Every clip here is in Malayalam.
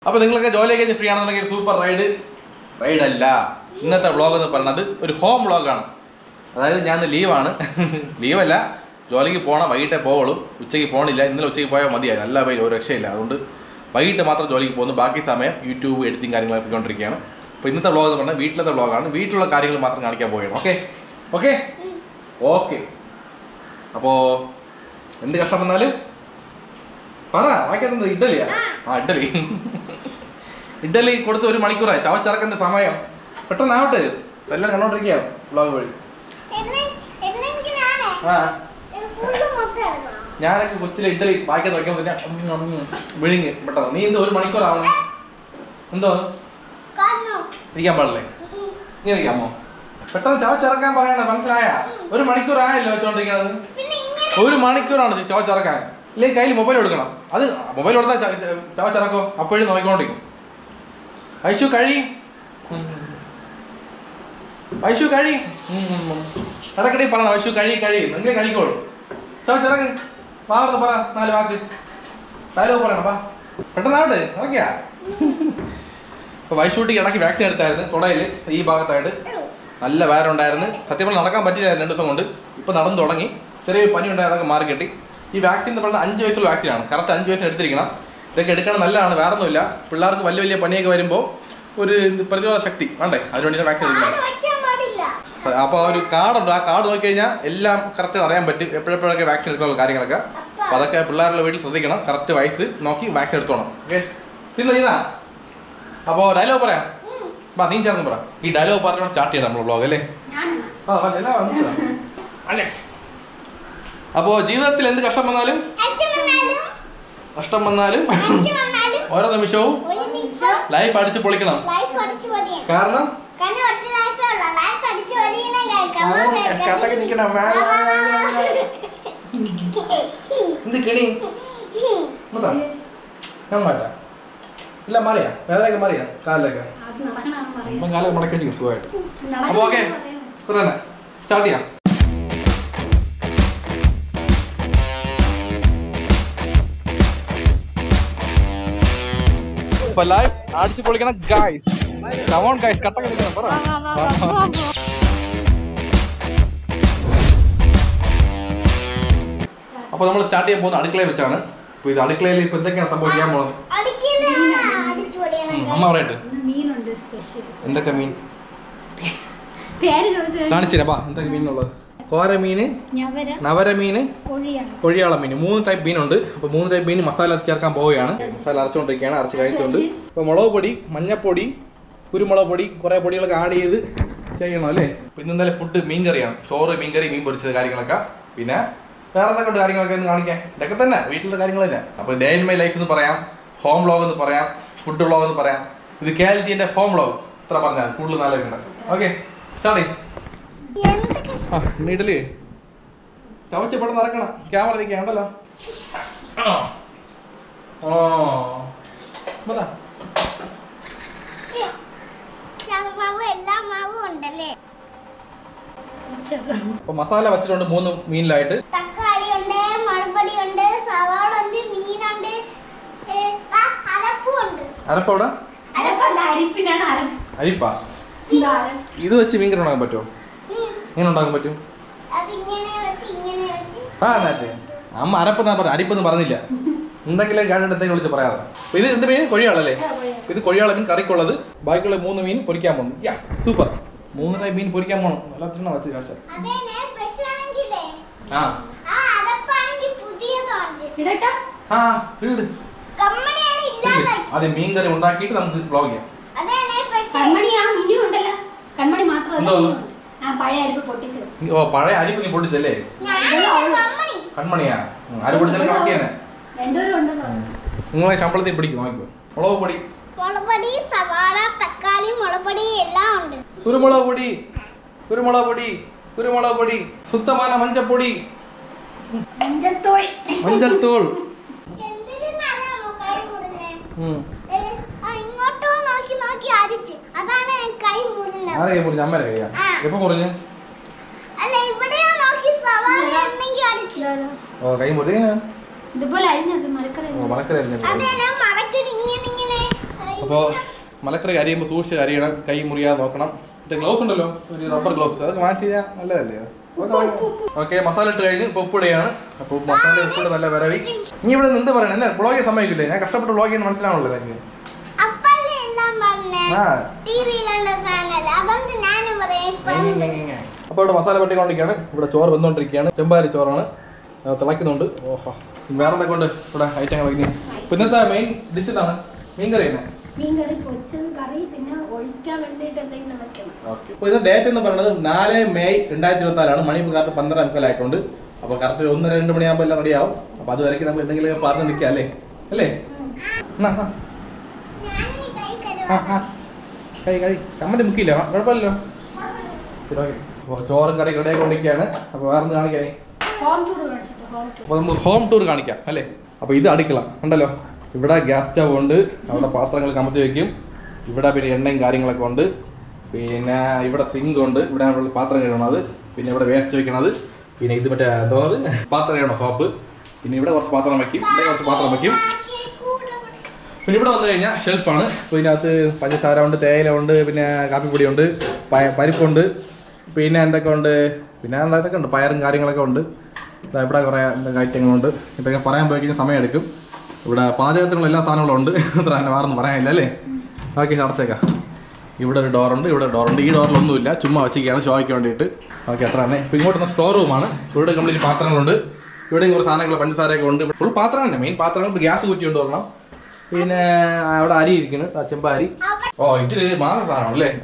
അപ്പൊ നിങ്ങളൊക്കെ ജോലി കഴിഞ്ഞ് ഫ്രീ ആണെന്നുണ്ടെങ്കിൽ സൂപ്പർ റൈഡ് റൈഡ് അല്ല ഇന്നത്തെ വ്ളോഗ് എന്ന് പറയുന്നത് ഒരു ഹോം വ്ളോഗാണ് അതായത് ഞാൻ ലീവാണ് ലീവല്ല ജോലിക്ക് പോകണം വൈകിട്ടേ പോവുള്ളൂ ഉച്ചയ്ക്ക് പോകണില്ല ഇന്നലെ ഉച്ചയ്ക്ക് പോയാൽ മതിയായി നല്ല പേര് ഒരു രക്ഷയില്ല അതുകൊണ്ട് വൈകിട്ട് മാത്രം ജോലിക്ക് പോകുന്നു ബാക്കി സമയം യൂട്യൂബ് എഡിറ്റിംഗ് കാര്യങ്ങളൊക്കെ ചെയ്തുകൊണ്ടിരിക്കുകയാണ് അപ്പോൾ ഇന്നത്തെ വ്ളോഗ് എന്ന് പറഞ്ഞാൽ വീട്ടിലത്തെ വ്ളോഗാണ് വീട്ടിലുള്ള കാര്യങ്ങൾ മാത്രം കാണിക്കാൻ പോവുകയാണ് ഓക്കെ ഓക്കെ ഓക്കെ അപ്പോൾ എന്ത് കഷ്ടം വന്നാലും പറ വായിക്കുന്നത് ഇഡ്ഡലിയാ ആ ഇഡ്ഡലി ഇഡ്ഡലി കൊടുത്ത് ഒരു മണിക്കൂറായി ചവച്ചിറക്കുന്ന സമയം പെട്ടെന്ന് ആവട്ടെ എല്ലാം കണ്ടോണ്ടിരിക്കുകയാണ് വ്ളോഗ് വഴി ആ ഞാനൊക്കെ കൊച്ചിലെ ഇഡ്ഡലി വായിക്കാതെ വയ്ക്കാൻ പിന്നെ വിഴുങ്ങി പെട്ടെന്ന് നീ എന്ത് ഒരു മണിക്കൂറാവണം എന്തോ ഇരിക്കാൻ പാടില്ലേ നീ ഇരിക്കാമോ പെട്ടെന്ന് ചവച്ചിറക്കാൻ പറയണ്ട മനസ്സിലായ ഒരു മണിക്കൂർ ആയല്ലോ വെച്ചോണ്ടിരിക്കുന്നത് ഒരു മണിക്കൂറാണ് ചവച്ചിറക്കാൻ ഇല്ലെങ്കിൽ കയ്യിൽ മൊബൈൽ കൊടുക്കണം അത് മൊബൈൽ കൊടുത്താൽ ചവച്ചിറക്കോ അപ്പോഴും നോക്കിക്കൊണ്ടിരിക്കും ഐശു കഴി ഐശു കഴി ഇടക്കിടെ പറയണം ഐശു കഴി കഴി നിങ്ങൾ കഴിക്കോളൂ ചവച്ചിറങ്ങ് വാർത്ത പറ നാല് വാക്ക് ഡയലോഗ് പറയണം വാ പെട്ടെന്നാവട്ടെ ഓക്കെയാ ഇപ്പൊ വൈശൂട്ടിക്ക് ഇടയ്ക്ക് വാക്സിൻ എടുത്തായിരുന്നു തുടയില് ഈ ഭാഗത്തായിട്ട് നല്ല വേരുണ്ടായിരുന്നു സത്യം പറഞ്ഞാൽ നടക്കാൻ പറ്റില്ലായിരുന്നു രണ്ട് ദിവസം കൊണ്ട് ഇപ്പൊ നടന്നു തുടങ്ങി ചെറിയൊരു പനി ഉണ്ടായിരുന്നു അതൊക്കെ മാറി കിട്ടി ഈ വാക്സിൻ എന്ന് പറഞ്ഞാൽ അഞ്ച് വയസ്സുള്ള വാക്സിനാണ് കറക്റ്റ് അഞ്ച് വയസ്സിന് എടുത്തിരിക്കണം ഇതൊക്കെ എടുക്കണം നല്ലതാണ് വേറെ ഒന്നുമില്ല പിള്ളേർക്ക് വലിയ വലിയ പനിയൊക്കെ വരുമ്പോൾ ഒരു പ്രതിരോധ ശക്തി വേണ്ടേ അതിന് വേണ്ടിയിട്ട് വാക്സിൻ എടുക്കുന്നത് അപ്പോൾ ഒരു കാർഡുണ്ട് ആ കാർഡ് നോക്കി കഴിഞ്ഞാൽ എല്ലാം കറക്റ്റ് അറിയാൻ പറ്റും എപ്പോഴെപ്പോഴൊക്കെ വാക്സിൻ എടുക്കാനുള്ള കാര്യങ്ങളൊക്കെ അപ്പോൾ അതൊക്കെ പിള്ളേരുടെ വീട്ടിൽ ശ്രദ്ധിക്കണം കറക്റ്റ് വയസ്സ് നോക്കി വാക്സിൻ എടുത്തോണം ഓക്കെ പിന്നെ നീനാ അപ്പോൾ ഡയലോഗ് പറയാം ബാ നീ ചേർന്ന് പറ ഈ ഡയലോഗ് പറഞ്ഞോണ്ട് സ്റ്റാർട്ട് ചെയ്യണം നമ്മൾ വ്ളോഗ് അല്ലേ ആ പറഞ്ഞോ, എല്ലാം വന്നിട്ടാ. അല്ലേ അപ്പോൾ ജീവിതത്തിൽ എന്ത് കഷ്ടം വന്നാലും നഷ്ടം വന്നാലും ഓരോ നിമിഷവും ലൈഫ് അടിച്ച് പൊളിക്കണം കാരണം കട്ടക്ക് നിൽക്കണം എന്ത് കിണി ഇങ്ങോട്ടാ. ഞാൻ മാറ്റാ ഇല്ല മാറിയാ വേദനയൊക്കെ മാറിയാ കാലിലൊക്കെ ഇപ്പം കാലൊക്കെ മടക്കി വെച്ചിരിക്കും സുഖമായിട്ട് അപ്പൊ ഓക്കെ തന്നെ സ്റ്റാർട്ട് ചെയ്യാം ഇപ്പൊ ലൈവ് അടിച്ചു പൊളിക്കണം ഗായ്സ് കമോൺ ഗായ്സ് കട്ടൊക്കെ നിൽക്കണം പറ അപ്പൊ നമ്മൾ സ്റ്റാർട്ട് ചെയ്യാൻ പോകുന്നത് അടുക്കളയിൽ വെച്ചാണ് ഇപ്പൊ ഇത് അടുക്കളയിൽ ഇപ്പൊ എന്തൊക്കെയാണ് സംഭവിക്കാൻ പോകുന്നത് ഉം, അമ്മ പറയട്ടെ മീനുണ്ട് സ്പെഷ്യൽ എന്തൊക്കെ മീൻ പേര് ചോദിച്ചു കാണിച്ചില്ല ബാ എന്തൊക്കെ മീനുള്ളത് കോര മീന് ഞവര നവര മീന് കൊഴിയാണ് കൊഴിയാള മീൻ മൂന്ന് ടൈപ്പ് മീനുണ്ട് അപ്പൊ മൂന്ന് ടൈപ്പ് മീൻ മസാല ചേർക്കാൻ പോവുകയാണ് മസാല അരച്ചുകൊണ്ടിരിക്കുകയാണ് അരച്ച് കഴിച്ചുകൊണ്ട് ഇപ്പൊ മുളക് പൊടി മഞ്ഞപ്പൊടി കുരുമുളക് പൊടി കുറെ പൊടികളൊക്കെ ആഡ് ചെയ്ത് ചെയ്യണം അല്ലേ അപ്പൊ ഇന്ന് ഇന്നലെ ഫുഡ് മീൻ കറിയാണ് ചോറ് മീൻ കറി മീൻ പൊരിച്ചത് കാര്യങ്ങളൊക്കെ പിന്നെ വേറെ എന്തൊക്കെ ഉണ്ട് കാര്യങ്ങളൊക്കെ ഒന്ന് കാണിക്കാൻ ഇതൊക്കെ തന്നെ വീട്ടിലെ കാര്യങ്ങൾ തന്നെ അപ്പൊ ഡേ ഇൻ മൈ ലൈഫ് എന്ന് പറയാം ഹോം വ്ളോഗ് എന്ന് പറയാം ഫുഡ് വ്ളോഗ് എന്ന് പറയാം ഇത് കേരളത്തിന്റെ ഹോം വ്ളോഗ് ഇത്ര പറഞ്ഞാൽ കൂടുതൽ നാലുണ്ട് ഓക്കെ സ്റ്റാർട്ട് ചെയ്യും ആ നീട്ടല് ചവച്ച് പെട്ടെന്ന് ഇറക്കണം ക്യാമറ ഇരിക്കണ്ടല്ലോ ഓ പറ. മാവ് എല്ലാ മാവും ഉണ്ടല്ലേ അപ്പൊ മസാല വെച്ചിട്ടുണ്ട് മൂന്ന് മീനിലായിട്ട് തക്കാളി ഉണ്ട് മുളകുപൊടി ഉണ്ട് സവാള ഉണ്ട് മീനുണ്ട് ഏ, ആ, അരപ്പും ഉണ്ട് അരപ്പവിടെ അരപ്പല്ല അരിപ്പിനാണ് അരപ്പ് അരിപ്പാ ഇത് അരപ്പ്. ഇത് വെച്ച് മീൻ കറി ഉണ്ടാക്കാൻ പറ്റുമോ ഉം. എങ്ങനെ ഉണ്ടാക്കാൻ പറ്റും അതിങ്ങനെ വെച്ച് ഇങ്ങനെ വെച്ച് ആ നേരത്തെ അമ്മ അരപ്പെന്നാ പറഞ്ഞ അരിപ്പെന്ന് പറഞ്ഞില്ല എന്തെങ്കിലും കണ്ടിട്ട് എന്തെങ്കിലും വിളിച്ച് പറയാതെ അപ്പൊ ഇത് എന്ത് മീൻ കൊഴിയാളല്ലേ ഇത് കൊഴിയാള മീൻ കറിക്കുള്ളത് ബാക്കിയുള്ള മൂന്ന് മീൻ പൊരിക്കാൻ പോകുന്നു യാ സൂപ്പർ മൂന്ന് ടൈപ്പ് മീൻ പൊരിക്കാൻ പോകണം നല്ല തിണ്ണ വെച്ച് കാശ് അതേനെ വിഷമാണെങ്കിലേ ആ ആ അരപ്പാണെങ്കിൽ പുതിയതാണ് ഇടട്ടാ ആ ഇട്. കമ്മണിയാണ് ഇല്ലാതായി ആദ്യം മീൻ കറി ഉണ്ടാക്കിയിട്ട് നമുക്ക് വ്ളോഗ് ചെയ്യാം അതേനെ പക്ഷേ കൺമണി ആ ഇനിയും ഉണ്ടല്ലോ കൺമണി മാത്രമല്ല എന്തോ? ഇനിയും ഉണ്ട്. ആ പഴയ അരിപ്പ് പൊട്ടിച്ചത് ഓ പഴയ അരിപ്പ് നീ പൊട്ടിച്ചല്ലേ ഞാനില്ല കമ്മണി കൺമണിയാ ഉം, അരി പൊട്ടിച്ചാലും കണക്ക് തന്നെ രണ്ടുപേരും ഉണ്ടെന്ന് പറഞ്ഞു നിങ്ങളെ ശമ്പളത്തിൽ പിടിക്കും നോക്കിക്കോ മുളക് പൊടി മുളകുപൊടി സവാള തക്കാളി മുളകുപൊടി എല്ലാം ഉണ്ട് കുരുമുളക് പൊടി കുരുമുളക് പൊടി കുരുമുളക് പൊടി സുത്തമാന മഞ്ഞപ്പൊടി മഞ്ചത്തോൾ മഞ്ഞൾ തൂൾ എന്തിനാണോ കൈ മുറിഞ്ഞേ ഉം. ഏ, ആ, ഇങ്ങോട്ടോ നോക്കി നോക്കി അരിച്ച് അതാണ് ഞാൻ കൈ മുറിഞ്ഞത് ആരെ കൈ മുറിഞ്ഞ അമ്മരെ കൈയാ ആ. എപ്പോ മുറിഞ്ഞ് അല്ല ഇവിടെയോ നോക്കി സവാള എന്തെങ്കിലും അടിച്ചു ഓ കൈ മുറിഞ്ഞ ഇതുപോലെ അരിഞ്ഞത് മലക്കറി ഓ മലക്കറി അരിഞ്ഞത് അതെ ഞാൻ മറക്കടി ഇങ്ങനെ ഇങ്ങനെ അപ്പോൾ മലക്കറി അരിയുമ്പോൾ സൂക്ഷിച്ച് അരിയണം കൈ മുറിയാതെ നോക്കണം മറ്റേ ഗ്ലൗസ് ഉണ്ടല്ലോ ഒരു റബ്ബർ ഗ്ലൗസ് അതൊക്കെ വാങ്ങിച്ച് കഴിഞ്ഞാൽ നല്ലതല്ലേ ഓക്കെ മസാല ഇട്ട് കഴിഞ്ഞ് ഇപ്പോൾ ഉപ്പിടുകയാണ് അപ്പോൾ മസാല ഉപ്പിട്ട് നല്ല വരവി നീ ഇവിടെ നിന്ന് പറയണേ അല്ലേ വ്ളോഗ് ചെയ്യാൻ സമ്മതിക്കില്ലേ ഞാൻ കഷ്ടപ്പെട്ട് വ്ളോഗ് ചെയ്യാൻ മനസ്സിലാവുള്ളൂ എനിക്ക് അപ്പല്ലേ എല്ലാം പറഞ്ഞേ ആ ടി വി കണ്ട സാധനല്ല അതുകൊണ്ട് ഞാനും പറയാം ഇപ്പം അപ്പോൾ ഇവിടെ മസാല പെട്ടിക്കൊണ്ടിരിക്കുകയാണ് ഇവിടെ ചോറ് വന്നുകൊണ്ടിരിക്കുകയാണ് ചെമ്പാരി ചോറാണ് അത് തിളയ്ക്കുന്നുണ്ട് ഓഹോ വേറെ എന്തൊക്കെ ഉണ്ട് ഇവിടെ ഐറ്റങ്ങൾ വയ്ക്കുന്നത് പിന്നത്തെ മെയിൻ ഡിഷ് ഇതാണ് മീൻ കറി തന്നെ മീൻ കറി പൊരിച്ചത് കറി പിന്നെ ഒഴിക്കാൻ വേണ്ടിയിട്ട് എന്തെങ്കിലും വെക്കണം അപ്പോൾ ഇത് ഡേറ്റ് എന്ന് പറയുന്നത് നാല് മെയ് രണ്ടായിരത്തി ഇരുപത്തി നാലാണ് മണി ഇപ്പോൾ കറക്റ്റ് പന്ത്രണ്ട് മുക്കാലായിട്ടുണ്ട് അപ്പോൾ കറക്റ്റ് ഒന്ന് രണ്ട് മണിയാകുമ്പോൾ എല്ലാം റെഡിയാവും അപ്പോൾ അതുവരെയ്ക്ക് നമുക്ക് എന്തെങ്കിലും പറഞ്ഞ് നിൽക്കാം അല്ലേ അല്ലേ എന്നാ, എന്നാ. ഞാൻ ഈ കൈ ആ, കരുവാ ആ. കഴി കഴി ചമ്മന്തി മുക്കിയില്ല ആ, കുഴപ്പമില്ലല്ലോ ശരി ഓക്കെ അപ്പോൾ ചോറും കറി റെഡിയാക്കി കൊണ്ടിരിക്കുകയാണ് അപ്പോൾ വേറെ ഒന്ന് കാണിക്കാനേ ഹോം ടൂർ കാണിച്ചിട്ട് ഹോം ടൂർ അപ്പോൾ നമ്മൾ ഹോം ടൂർ കാണിക്കാം അല്ലേ അപ്പോൾ ഇത് അടുക്കള ഉണ്ടല്ലോ ഇവിടെ ഗ്യാസ് സ്റ്റവ് ഉണ്ട് അവിടെ പാത്രങ്ങൾ കമത്തി വെക്കും ഇവിടെ പിന്നെ എണ്ണയും കാര്യങ്ങളൊക്കെ ഉണ്ട് പിന്നെ ഇവിടെ സിങ്ക് ഉണ്ട് ഇവിടെ നമ്മൾ പാത്രം കഴുകണത് പിന്നെ ഇവിടെ വേസ്റ്റ് വെക്കണത് പിന്നെ ഇത് മറ്റേ എന്തോ അത് പാത്രം കഴുകണം സോപ്പ് പിന്നെ ഇവിടെ കുറച്ച് പാത്രം വെക്കും ഇവിടെ കുറച്ച് പാത്രം വെക്കും പിന്നെ ഇവിടെ വന്നു കഴിഞ്ഞാൽ ഷെൽഫാണ് അപ്പോൾ ഇതിനകത്ത് പഞ്ചസാര ഉണ്ട് തേയില ഉണ്ട് പിന്നെ കാപ്പിപ്പൊടി ഉണ്ട് പയ- പരിപ്പുണ്ട് പിന്നെ എന്തൊക്കെ ഉണ്ട് പിന്നെ എന്തൊക്കെ ഉണ്ട് പയറും കാര്യങ്ങളൊക്കെ ഉണ്ട് ദാ ഇവിടെ കുറേ എന്തൊക്കെ ഐറ്റങ്ങളുണ്ട് ഇപ്പം ഞാൻ പറയാൻ പോയി കഴിഞ്ഞാൽ സമയമെടുക്കും ഇവിടെ പാചകത്തിനുള്ള എല്ലാ സാധനങ്ങളും ഉണ്ട് അത്ര തന്നെ വേറൊന്നും പറയാനില്ല അല്ലേ ഓക്കെ അടച്ചേക്കാം ഇവിടെ ഒരു ഡോറുണ്ട് ഇവിടെ ഒരു ഡോറുണ്ട് ഈ ഡോറിലൊന്നുമില്ല ചുമ്മാ വെച്ചിരിക്കുകയാണ് ഷോയ്ക്ക് വേണ്ടിയിട്ട് ഓക്കെ അത്ര തന്നെ ഇപ്പം ഇങ്ങോട്ട് സ്റ്റോർ റൂമാണ് ഇവിടെ കംപ്ലീറ്റ് പാത്രങ്ങളുണ്ട് ഇവിടെയും കുറച്ച് സാധനങ്ങൾ പഞ്ചസാരയൊക്കെ ഉണ്ട് ഫുൾ പാത്രം തന്നെ മെയിൻ പാത്രങ്ങൾ ഗ്യാസ് കുറ്റി കൊണ്ട് വരണം പിന്നെ അവിടെ അരി ഇരിക്കുന്നു ആ ചെമ്പ അരി ഓ ഇതില് മാസ സാധനമാണ് അല്ലേ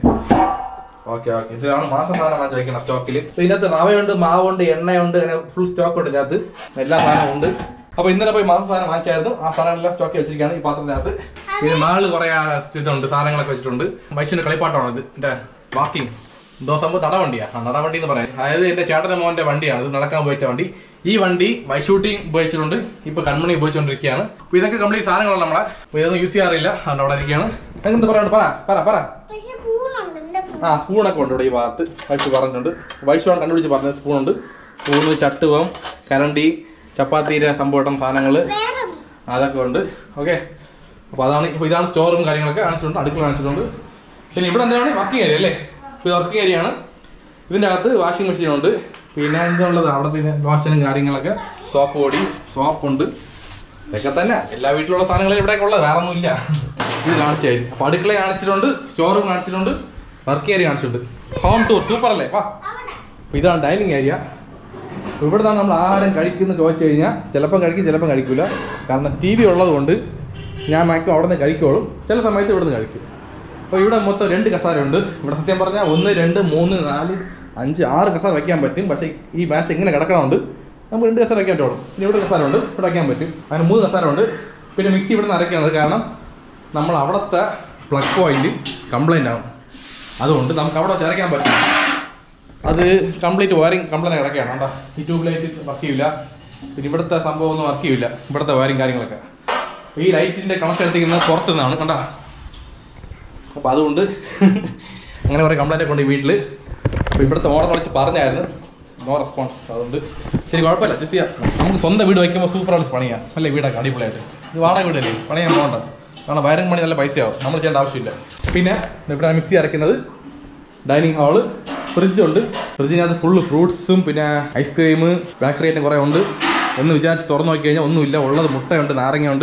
ഓക്കെ ഓക്കെ ഇതിലാണ് മാസ സാധനം വാങ്ങിച്ച് വെക്കണം സ്റ്റോക്കിൽ ഇതിനകത്ത് റവയുണ്ട് മാവുണ്ട് എണ്ണയുണ്ട് അങ്ങനെ ഫുൾ സ്റ്റോക്ക് ഉണ്ട് ഇതിനകത്ത് എല്ലാ സാധനവും ഉണ്ട് അപ്പൊ ഇന്നലെ പോയി മാസ സാധനം വാങ്ങിച്ചായിരുന്നു ആ സാധനങ്ങളെല്ലാം സ്റ്റോക്ക് വെച്ചിരിക്കുകയാണ് ഈ പാത്രത്തിനകത്ത് പിന്നെ മാളിൽ കുറെ ഇതുണ്ട് സാധനങ്ങളൊക്കെ വെച്ചിട്ടുണ്ട് മനുഷ്യന്റെ കളിപ്പാട്ടമാണ് ഇത് എന്റെ വാക്കിംഗ് എന്തോ സംഭവം നടവണ്ടിയാ ആ നടവണ്ടി എന്ന് പറയാം അതായത് എന്റെ ചേട്ടന്റെ മോന്റെ വണ്ടിയാണ് ഇത് നടക്കാൻ ഉപയോഗിച്ച വണ്ടി ഈ വണ്ടി വൈഷൂട്ടിങ് ഉപയോഗിച്ചിട്ടുണ്ട് ഇപ്പൊ കൺമണി ഉപയോഗിച്ചുകൊണ്ടിരിക്കുകയാണ് അപ്പൊ ഇതൊക്കെ കംപ്ലീറ്റ് സാധനങ്ങളാണ് നമ്മളെ അപ്പൊ ഇതൊന്നും യൂസ് ചെയ്യാറില്ല അതുകൊണ്ട് അവിടെ ഇരിക്കുകയാണ് എന്ത് പറയാണ്ട് പറ പറ പറ പക്ഷെ പൂണുണ്ട് എന്റെ പൂണ്. ആ സ്പൂണൊക്കെ ഉണ്ട് ഇവിടെ ഈ ഭാഗത്ത് വൈഷു പറഞ്ഞിട്ടുണ്ട് വൈഷുവാണ് കണ്ടുപിടിച്ച് പറഞ്ഞത് സ്പൂണുണ്ട് സ്പൂണ് ചട്ടുവം കരണ്ടി ചപ്പാത്തിയുടെ സംഭവം സാധനങ്ങൾ വേറെ അതൊക്കെ ഉണ്ട് ഓക്കെ അപ്പോൾ അതാണ് ഇപ്പോൾ ഇതാണ് സ്റ്റോറും കാര്യങ്ങളൊക്കെ കാണിച്ചിട്ടുണ്ട് അടുക്കള കാണിച്ചിട്ടുണ്ട് പിന്നെ ഇവിടെ എന്താണ് വർക്കിംഗ് ഏരിയ അല്ലേ ഇത് വർക്കിംഗ് ഏരിയ ആണ് ഇതിൻ്റെ അകത്ത് വാഷിംഗ് മെഷീൻ ഉണ്ട് പിന്നെ എന്തുള്ളത് അവിടെ പിന്നെ ലോഷനും കാര്യങ്ങളൊക്കെ സോപ്പ് പൊടി സോപ്പുണ്ട് ഇതൊക്കെ തന്നെ എല്ലാ വീട്ടിലുള്ള സാധനങ്ങളും ഇവിടെയൊക്കെ ഉള്ളത് വേറെ ഒന്നുമില്ല ഇത് കാണിച്ചായിരുന്നു അപ്പോൾ അടുക്കള കാണിച്ചിട്ടുണ്ട് സ്റ്റോറും കാണിച്ചിട്ടുണ്ട് വർക്കിംഗ് ഏരിയ കാണിച്ചിട്ടുണ്ട് ഹോം ടൂർ സൂപ്പർ അല്ലേ വാ അപ്പോൾ ഇതാണ് ഡൈനിങ് ഏരിയ ഇവിടെ നിന്നാണ് നമ്മൾ ആഹാരം കഴിക്കുന്നത് ചോദിച്ചു കഴിഞ്ഞാൽ ചിലപ്പം കഴിക്കും ചിലപ്പം കഴിക്കില്ല കാരണം ടി വി ഉള്ളത് കൊണ്ട് ഞാൻ മാക്സിമം അവിടെ നിന്ന് കഴിക്കോളും ചില സമയത്ത് ഇവിടെ നിന്ന് കഴിക്കും അപ്പോൾ ഇവിടെ മൊത്തം രണ്ട് കസാര ഉണ്ട് ഇവിടെ സത്യം പറഞ്ഞാൽ ഒന്ന് രണ്ട് മൂന്ന് നാല് അഞ്ച് ആറ് കസാര വയ്ക്കാൻ പറ്റും പക്ഷേ ഈ മാച്ച് ഇങ്ങനെ കിടക്കണമുണ്ട് നമുക്ക് രണ്ട് കസാര വയ്ക്കാൻ പറ്റുള്ളൂ പിന്നെ ഇവിടെ കസാര ഉണ്ട് ഇവിടെ വയ്ക്കാൻ പറ്റും അങ്ങനെ മൂന്ന് കസാര ഉണ്ട് പിന്നെ മിക്സി ഇവിടെ നിന്ന് അരയ്ക്കുന്നത് കാരണം നമ്മൾ അവിടുത്തെ പ്ലഗ് പോയിന്റ് കംപ്ലൈൻ്റ് ആണ് അതുകൊണ്ട് നമുക്ക് അവിടെ വെച്ച് അരയ്ക്കാൻ പറ്റും അത് കംപ്ലീറ്റ് വയറിങ് കംപ്ലൈൻറ്റ് കിടക്കുകയാണ് കണ്ടോ ഈ ട്യൂബ് ലൈറ്റ് വർക്ക് ചെയ്യില്ല പിന്നെ ഇവിടുത്തെ സംഭവം ഒന്നും വർക്ക് ചെയ്യില്ല ഇവിടുത്തെ വയറിങ് കാര്യങ്ങളൊക്കെ ഈ ലൈറ്റിന്റെ കണക്ഷൻ എടുത്തിരിക്കുന്നത് പുറത്തു നിന്നാണ് കണ്ടാ അപ്പോൾ അതുകൊണ്ട് അങ്ങനെ കുറേ കംപ്ലൈൻ്റ് ഒക്കെ ഉണ്ട് ഈ വീട്ടിൽ അപ്പോൾ ഇവിടുത്തെ ഓർഡർ വിളിച്ച് പറഞ്ഞായിരുന്നു നോ റെസ്പോൺസ് അതുകൊണ്ട് ശരി കുഴപ്പമില്ല ജസ്റ്റ് ചെയ്യാം നമുക്ക് സ്വന്തം വീട് വയ്ക്കുമ്പോൾ സൂപ്പറായിട്ട് പണിയാം അല്ലേ വീടൊക്കെ അടിപൊളിയായിട്ട് ഇത് വാടക വീടല്ലേ പണിയാൻ പോകണ്ട കാരണം വയറിങ് പണി നല്ല പൈസയാവും നമ്മൾ ചെയ്യേണ്ട ആവശ്യമില്ല പിന്നെ ഇവിടെ മിക്സി അരയ്ക്കുന്നത് ഡൈനിങ് ഹാള് ഫ്രിഡ്ജുണ്ട് ഫ്രിഡ്ജിനകത്ത് ഫുള്ള് ഫ്രൂട്ട്സും പിന്നെ ഐസ്ക്രീം ബേക്കറി ഐറ്റം കുറേ ഉണ്ട് ഒന്ന് വിചാരിച്ച് തുറന്നു നോക്കി കഴിഞ്ഞാൽ ഒന്നുമില്ല ഉള്ളത് മുട്ടയുണ്ട് നാരങ്ങയുണ്ട്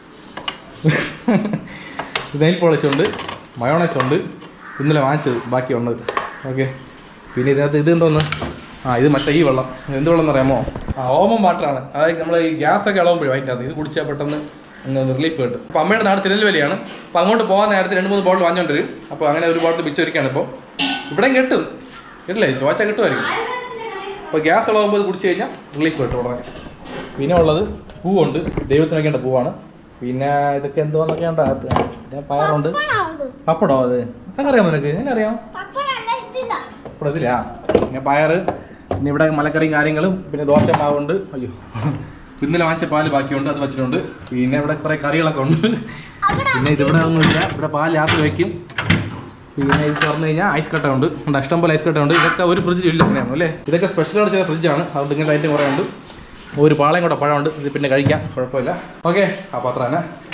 നെയിൽ പോളിഷ് ഉണ്ട് മയോണൈസ് ഉണ്ട് ഇന്നലെ വാങ്ങിച്ചത് ബാക്കി ഉള്ളത് ഓക്കെ പിന്നെ ഇതിനകത്ത് ഇത് എന്തോന്ന് ആ ഇത് മറ്റേ ഈ വെള്ളം എന്ത് വെള്ളം എന്ന് അറിയാമോ ആ ഓമം വാട്ടറാണ് അതായത് നമ്മൾ ഈ ഗ്യാസ് ഒക്കെ ഇളവുമ്പോഴും അതിൻ്റെ അകത്ത് ഇത് കുടിച്ചാൽ പെട്ടെന്ന് അങ്ങ് റിലീഫ് കിട്ടും അപ്പോൾ അമ്മയുടെ നാട് തിരുനെൽവേലിയാണ് അപ്പോൾ അങ്ങോട്ട് പോകാൻ നേരത്തെ രണ്ട് മൂന്ന് ബോട്ടിൽ വാങ്ങിച്ചോണ്ട് വരും അപ്പോൾ അങ്ങനെ ഒരു ബോട്ടിൽ വെച്ചിരിക്കുകയാണ് ഇപ്പോൾ ഇവിടെയും കിട്ടും കിട്ടില്ലേ ചോദിച്ചാൽ കിട്ടുമായിരിക്കും അപ്പോൾ ഗ്യാസ് ഇളകുമ്പോൾ ഇത് കുടിച്ചു കഴിഞ്ഞാൽ റിലീഫ് കിട്ടും ഉടനെ പിന്നെ ഉള്ളത് പൂവുണ്ട് ദൈവത്തിന് വയ്ക്കേണ്ട പൂവാണ് പിന്നെ ഇതൊക്കെ എന്തുവാന്നൊക്കെ ഉണ്ട് അകത്ത് പിന്നെ പയറുണ്ട് പപ്പടം പപ്പടോ അത് അതറിയാമോ നിനക്ക് എങ്ങനെ അറിയാം പപ്പടല്ല ഇതില്ല പപ്പടം ഇതിലാ പിന്നെ പയറ് പിന്നെ ഇവിടെ മലക്കറിയും കാര്യങ്ങളും പിന്നെ ദോശ മാവുണ്ട് അയ്യോ ഇന്നലെ വാങ്ങിച്ച പാല് ബാക്കിയുണ്ട് അത് വെച്ചിട്ടുണ്ട് പിന്നെ ഇവിടെ കുറേ കറികളൊക്കെ ഉണ്ട് പിന്നെ ഇതിവിടെ ഒന്നുമില്ല ഇവിടെ പാല് ലാസ്റ്റ് വയ്ക്കും പിന്നെ ഇത് തുറന്നു കഴിഞ്ഞാൽ ഐസ് കട്ട ഉണ്ട് ഉണ്ട് ഇഷ്ടം പോലെ ഐസ് കട്ട ഉണ്ട് ഇതൊക്കെ ഒരു ഫ്രിഡ്ജിൽ ഇല്ല അങ്ങനെയാണ് അല്ലേ ഇതൊക്കെ സ്പെഷ്യലായിട്ട് ചെയ്ത ഫ്രിഡ്ജാണ് അതുകൊണ്ട് ഇങ്ങനത്തെ ഐറ്റം കുറേ ഉണ്ട് ഒരു പാളയും കൂടെ പഴമുണ്ട് ഇത് പിന്നെ കഴിക്കാം കുഴപ്പമില്ല ഓക്കെ അപ്പോൾ അത്ര തന്നെ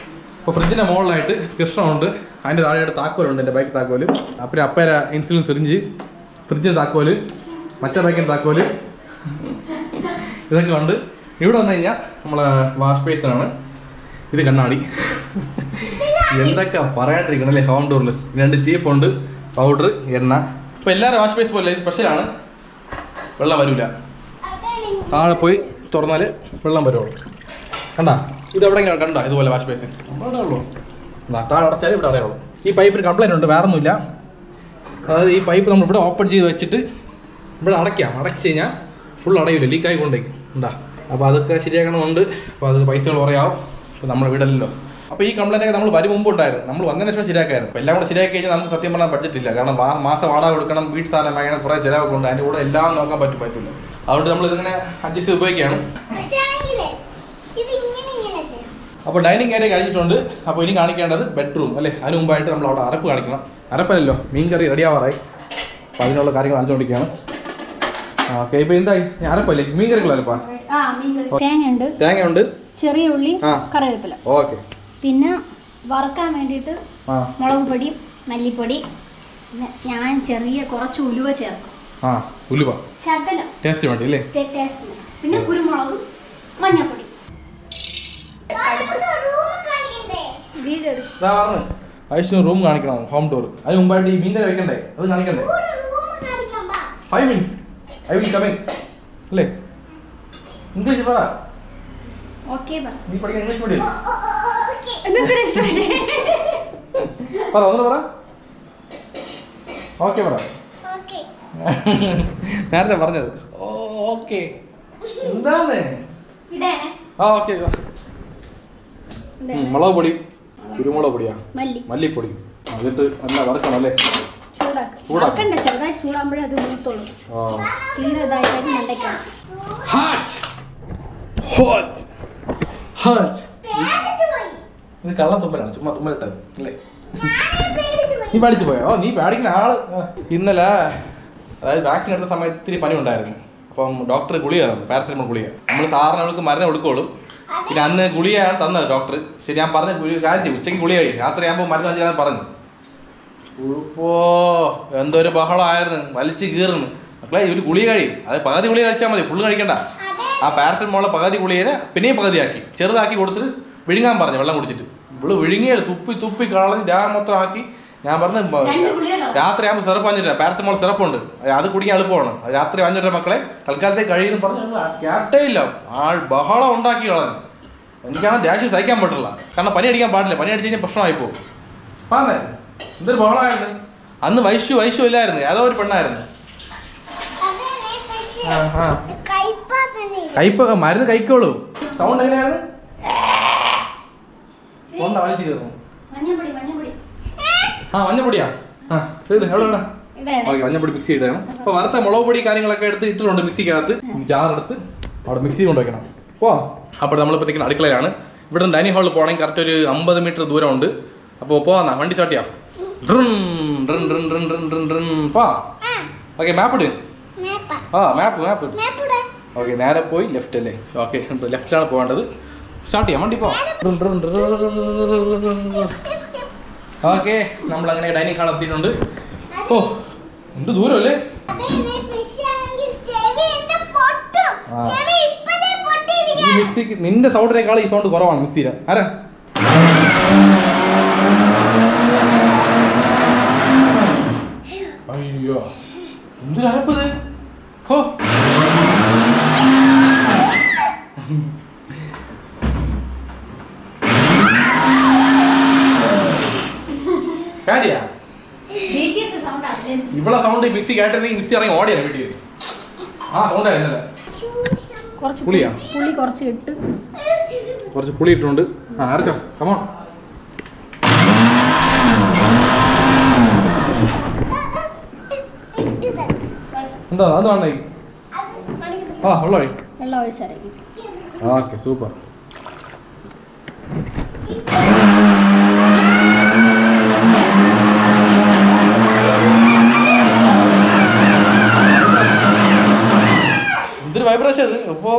ഇപ്പോൾ ഫ്രിഡ്ജിന്റെ മുകളിലായിട്ട് കൃഷ്ണമുണ്ട് അതിന്റെ താഴെയായിട്ട് താക്കോലുണ്ട് എൻ്റെ ബൈക്ക് താക്കോല് അപ്പം അപ്പേര ഇൻസുലിൻ സിറിഞ്ച് ഫ്രിഡ്ജിന്റെ താക്കോല് മറ്റേ ബൈക്കിന്റെ താക്കോല് ഇതൊക്കെ ഉണ്ട് ഇവിടെ വന്നു കഴിഞ്ഞാൽ നമ്മളെ വാഷ് ബേസിനാണ് ഇത് കണ്ണാടി എന്തൊക്കെ പറയാണ്ടിരിക്കണം അല്ലേ ഹോം ടൂറിൽ രണ്ട് ചീപ്പുണ്ട് പൗഡർ എണ്ണ ഇപ്പൊ എല്ലാവരും വാഷ് ബേസ് പോലെ സ്പെഷ്യലാണ് വെള്ളം വരൂല താഴെ പോയി തുറന്നാൽ വെള്ളം വരുള്ളൂ കണ്ടാ ഇത് എവിടെയെങ്കിലും കണ്ടോ ഇതുപോലെ വാഷ് ബേസിൻ അവിടെ ഉള്ളൂ എന്നാ താഴെ അടച്ചാലും ഇവിടെ അറിയുള്ളൂ ഈ പൈപ്പിന് കംപ്ലൈൻറ്റ് ഉണ്ട് വേറെ ഒന്നുമില്ല അതായത് ഈ പൈപ്പ് നമ്മൾ ഇവിടെ ഓപ്പൺ ചെയ്ത് വെച്ചിട്ട് ഇവിടെ അടയ്ക്കാം അടച്ചു കഴിഞ്ഞാൽ ഫുൾ അടയില്ല ലീക്കായി കൊണ്ടേക്കും ഉണ്ടാ അപ്പോൾ അതൊക്കെ ശരിയാക്കണമുണ്ട് അപ്പോൾ അത് പൈസകൾ കുറയാവും അപ്പോൾ നമ്മൾ വിടലല്ലോ അപ്പോൾ ഈ കംപ്ലൈൻ്റ് ഒക്കെ നമ്മൾ വരും മുമ്പ് ഉണ്ടായിരുന്നു നമ്മൾ വന്നതിന് ശേഷം ശരിയാക്കായിരുന്നു അപ്പോൾ എല്ലാം കൂടെ ശരിയാക്കി കഴിഞ്ഞാൽ നമുക്ക് സത്യം പറഞ്ഞാൽ ബഡ്ജറ്റ് ഇല്ല കാരണം മാ- മാസം വാടക കൊടുക്കണം വീട്ട് സാധനം വാങ്ങണം കുറേ ചിലവൊക്കെ ഉണ്ട് അതിൻ്റെ കൂടെ എല്ലാം നോക്കാൻ പറ്റും പറ്റില്ല അതുകൊണ്ട് നമ്മൾ ഇതിങ്ങനെ അഡ്ജസ്റ്റ് ചെയ്ത് ഉപയോഗിക്കുകയാണ് പക്ഷേ ആണെങ്കിലേ ഇത് ഇങ്ങനെ ഇങ്ങനെ ചെയ്യണം അപ്പോൾ ഡൈനിങ് ഏരിയ കഴിഞ്ഞിട്ടുണ്ട് അപ്പോൾ ഇനി കാണിക്കേണ്ടത് ബെഡ്റൂം അല്ലേ അതിന് മുമ്പായിട്ട് നമ്മൾ അവിടെ അരപ്പ് കാണിക്കണം അരപ്പല്ലല്ലോ മീൻ കറി റെഡി ആവാറായി അപ്പോൾ അതിനുള്ള കാര്യങ്ങൾ കാണിച്ചുകൊണ്ടിരിക്കുകയാണ് ആ ഓക്കെ ഇപ്പോൾ എന്തായി ഇനി അരപ്പല്ലേ മീൻ കറികളല്ലപ്പാ ആ മീൻ കറി തേങ്ങയുണ്ട് തേങ്ങയുണ്ട് ചെറിയ ഉള്ളി ആ. കറിവേപ്പില ഓക്കെ പിന്നെ വറുക്കാൻ വേണ്ടിയിട്ട് ആ മുളക് പൊടി മല്ലിപ്പൊടി പിന്നെ ഞാൻ ചെറിയ കുറച്ച് ഉലുവ ചേർക്കും ആ ഉലുവ ശകലം ടേസ്റ്റ് വേണ്ടി അല്ലേ ടേസ്റ്റ് പിന്നെ കുരുമുളകും മഞ്ഞപ്പൊടി നമുക്ക് റൂം കാണിക്കണ്ടേ വീടെടുക്കും ഇതാ പറഞ്ഞു ഐശ്വര്യ റൂം കാണിക്കണം ഹോം ടൂർ അതിന് മുമ്പായിട്ട് ഈ മീൻ കറി വെക്കണ്ടേ അത് കാണിക്കണ്ടേ ഒരു റൂം കാണിക്കാൻ പാ five minutes I will coming അല്ലേ ഇംഗ്ലീഷ് പറ ഓക്കെ പറ നീ പഠിക്കാൻ ഇംഗ്ലീഷ് മീഡിയം ഓക്കേ എന്തെന്തൊരു expression? പറ ഒന്നുകൂടെ പറ ഓക്കെ പറ ഓക്കേ നേരത്തെ പറഞ്ഞത് ഓ ഓക്കെ എന്താണ് ഇടേണേ ആ ഓക്കെ മുളക് പൊടി കുരുമുളക് പൊടിയാ മല്ലി മല്ലിപ്പൊടി ആ, എന്നിട്ട് നല്ല വറുക്കണം അല്ലേ ചൂടാക്കും ചൂടാക്കും. വറക്കണ്ട ചെറുതായി ചൂടാകുമ്പോഴേ അത് മൂത്തോളൂ ആ തീരെ ഇതായി കഴിഞ്ഞ് മണ്ടയ്ക്കാം Hot! Hot! Hot! പേടിച്ചു പോയി ഇത് കള്ളം തുമ്മലാണ് ചുമ്മാ തുമ്മലിട്ടത് അല്ലേ ഞാൻ പേടിച്ചു പോയി നീ പേടിച്ചു പോയോ ഓ നീ പേടിക്കുന്ന ആള് ആ, ഇന്നലെ അതായത് വാക്സിൻ എടുത്ത സമയത്ത് ഇത്തിരി പനി ഉണ്ടായിരുന്നു അപ്പം ഡോക്ടർ ഗുളിക തന്നു പാരസെറ്റമോൾ ഗുളിക നമ്മൾ സാറിന് അവൾക്ക് മരുന്ന് കൊടുക്കുള്ളൂ പിന്നെ അന്ന് ഗുളികയാണ് തന്നത് ഡോക്ടർ ശരി ഞാൻ പറഞ്ഞ ഗുളിക കാര്യം ചെയ്യും. ഉച്ചയ്ക്ക് ഗുളിക കഴിയും രാത്രി ആകുമ്പോൾ മരുന്ന് വെച്ചാൽ പറഞ്ഞു ഉഴുപ്പോ എന്തൊരു ബഹളമായിരുന്നു വലിച്ചു കീറുന്നു മക്കളെ ഒരു ഗുളിക കഴിയും അത് പകുതി ഗുളിക കഴിച്ചാൽ മതി ഫുള്ള് കഴിക്കണ്ട ആ പാരസെറ്റമോളെ പകുതി ഗുളികനെ പിന്നെയും പകുതിയാക്കി ചെറുതാക്കി കൊടുത്തിട്ട് വിഴുങ്ങാൻ പറഞ്ഞു വെള്ളം കുടിച്ചിട്ട് ഇവള് വിഴുങ്ങിയത് തുപ്പി തുപ്പി കളഞ്ഞ് ദേഹം മൊത്തം ആക്കി ഞാൻ പറഞ്ഞു ബ- രണ്ട് ഗുളികയോ? രാത്രി ആകുമ്പോൾ സിറപ്പ് അഞ്ഞിട്ട് പാരസെറ്റമോൾ സിറപ്പ് ഉണ്ട് അത് കുടിക്കാൻ എളുപ്പമാണ് അത് രാത്രി അഞ്ഞിട്ട് മക്കളെ തൽക്കാലത്തേക്ക് കഴിയുന്നു പറഞ്ഞു ഞങ്ങൾ കേട്ടേ ഇല്ല ആൾ ബഹളം ഉണ്ടാക്കി കളഞ്ഞു എനിക്കാണ് ദേഷ്യം സഹിക്കാൻ പറ്റില്ല കാരണം പനി അടിക്കാൻ പാടില്ല പനി അടിച്ചു കഴിഞ്ഞാൽ പ്രശ്നമായി പോകും പറഞ്ഞേ എന്തൊരു ബഹളമായിരുന്നു അന്ന് വൈശു വൈശു ഇല്ലായിരുന്നു ഏതോ ഒരു പെണ്ണായിരുന്നു അതന്നെ പക്ഷേ ആ, ആ. കയ്പാ തന്നെ കയ്പ് മരുന്ന് കഴിക്കോളൂ സൗണ്ട് എങ്ങനെയാണ് തൊണ്ട വലിച്ചു കയറുന്നു മഞ്ഞപ്പൊടി മഞ്ഞപ്പൊടി ആ മഞ്ഞപ്പൊടിയാ ആ ഇട് എവിടെ ഇടാം ഇടേണേ ഓക്കെ മഞ്ഞപ്പൊടി മിക്സി ഇടണം അപ്പൊ വറുത്ത മുളക് പൊടി കാര്യങ്ങളൊക്കെ എടുത്ത് ഇട്ടിട്ടുണ്ട് മിക്സിക്കകത്ത് ജാറെടുത്ത് അവിടെ മിക്സി കൊണ്ടുവയ്ക്കണം പോ അപ്പോൾ നമ്മളിപ്പോഴത്തേക്കും അടുക്കളയിലാണ് ഇവിടെ നിന്ന് ഡൈനിങ് ഹാളിൽ പോകണമെങ്കിൽ കറക്റ്റ് ഒരു അമ്പത് മീറ്റർ ദൂരമുണ്ട് അപ്പോൾ പോവാന്നാ വണ്ടി സ്റ്റാർട്ട് ചെയ്യാം ഡ്രിൻ ഡ്രിൻ ഡ്രിൻ ഡ്രിൻ ഡ്രിൻ ഡ്രിൻ ഡ്രിൻ പോ ആ ഓക്കെ മാപ്പ് ഇട് മേപ്പ ആ മാപ്പ് മാപ്പ് മേപ്പുടെ ഓക്കെ നേരെ പോയി ലെഫ്റ്റ് അല്ലേ ഓക്കെ ലെഫ്റ്റിലാണ് പോകേണ്ടത് സ്റ്റാർട്ട് ചെയ്യാം വണ്ടി പോ ഓക്കെ നമ്മൾ അങ്ങനെ ഡൈനിങ് ഹാൾ എത്തിയിട്ടുണ്ട് ഓ എന്ത് ദൂരമല്ലേ അതന്നെ പക്ഷേ ആണെങ്കിൽ ചെവി എന്റെ പൊട്ടും ആ. ചെവി ഇപ്പതേ ഈ പൊട്ടിയിരിക്കുകയാണ് മിക്സിക്ക് നിന്റെ സൗണ്ടിനേക്കാൾ ഈ സൗണ്ട് കുറവാണ് മിക്സിയില് ആരാ അയ്യോ എന്തൊരു അരപ്പത് ഹോ കാര്യാ BTS sound ആണല്ലേ? ഇവളെ സൗണ്ട് മിക്സി കേട്ടിരുന്നെങ്കിൽ മിക്സി ഇറങ്ങി ഓടിയാണ് വീട്ടിൽ ആ സൗണ്ട് ആയിരുന്നല്ലേ കുറച്ച് പുളിയാ? പുളി കുറച്ച് ഇട്ട് കുറച്ച് പുളി ഇട്ടിട്ടുണ്ട് ആ അരച്ചോ കമോൺ എന്താ അത് വേണ്ടേ ആ ഉള്ള വഴി വെള്ളം ഒഴിച്ചരക്കും ഓക്കെ സൂപ്പർ എന്തൊരു വൈബ്രേഷൻ ഇത് ഇപ്പോ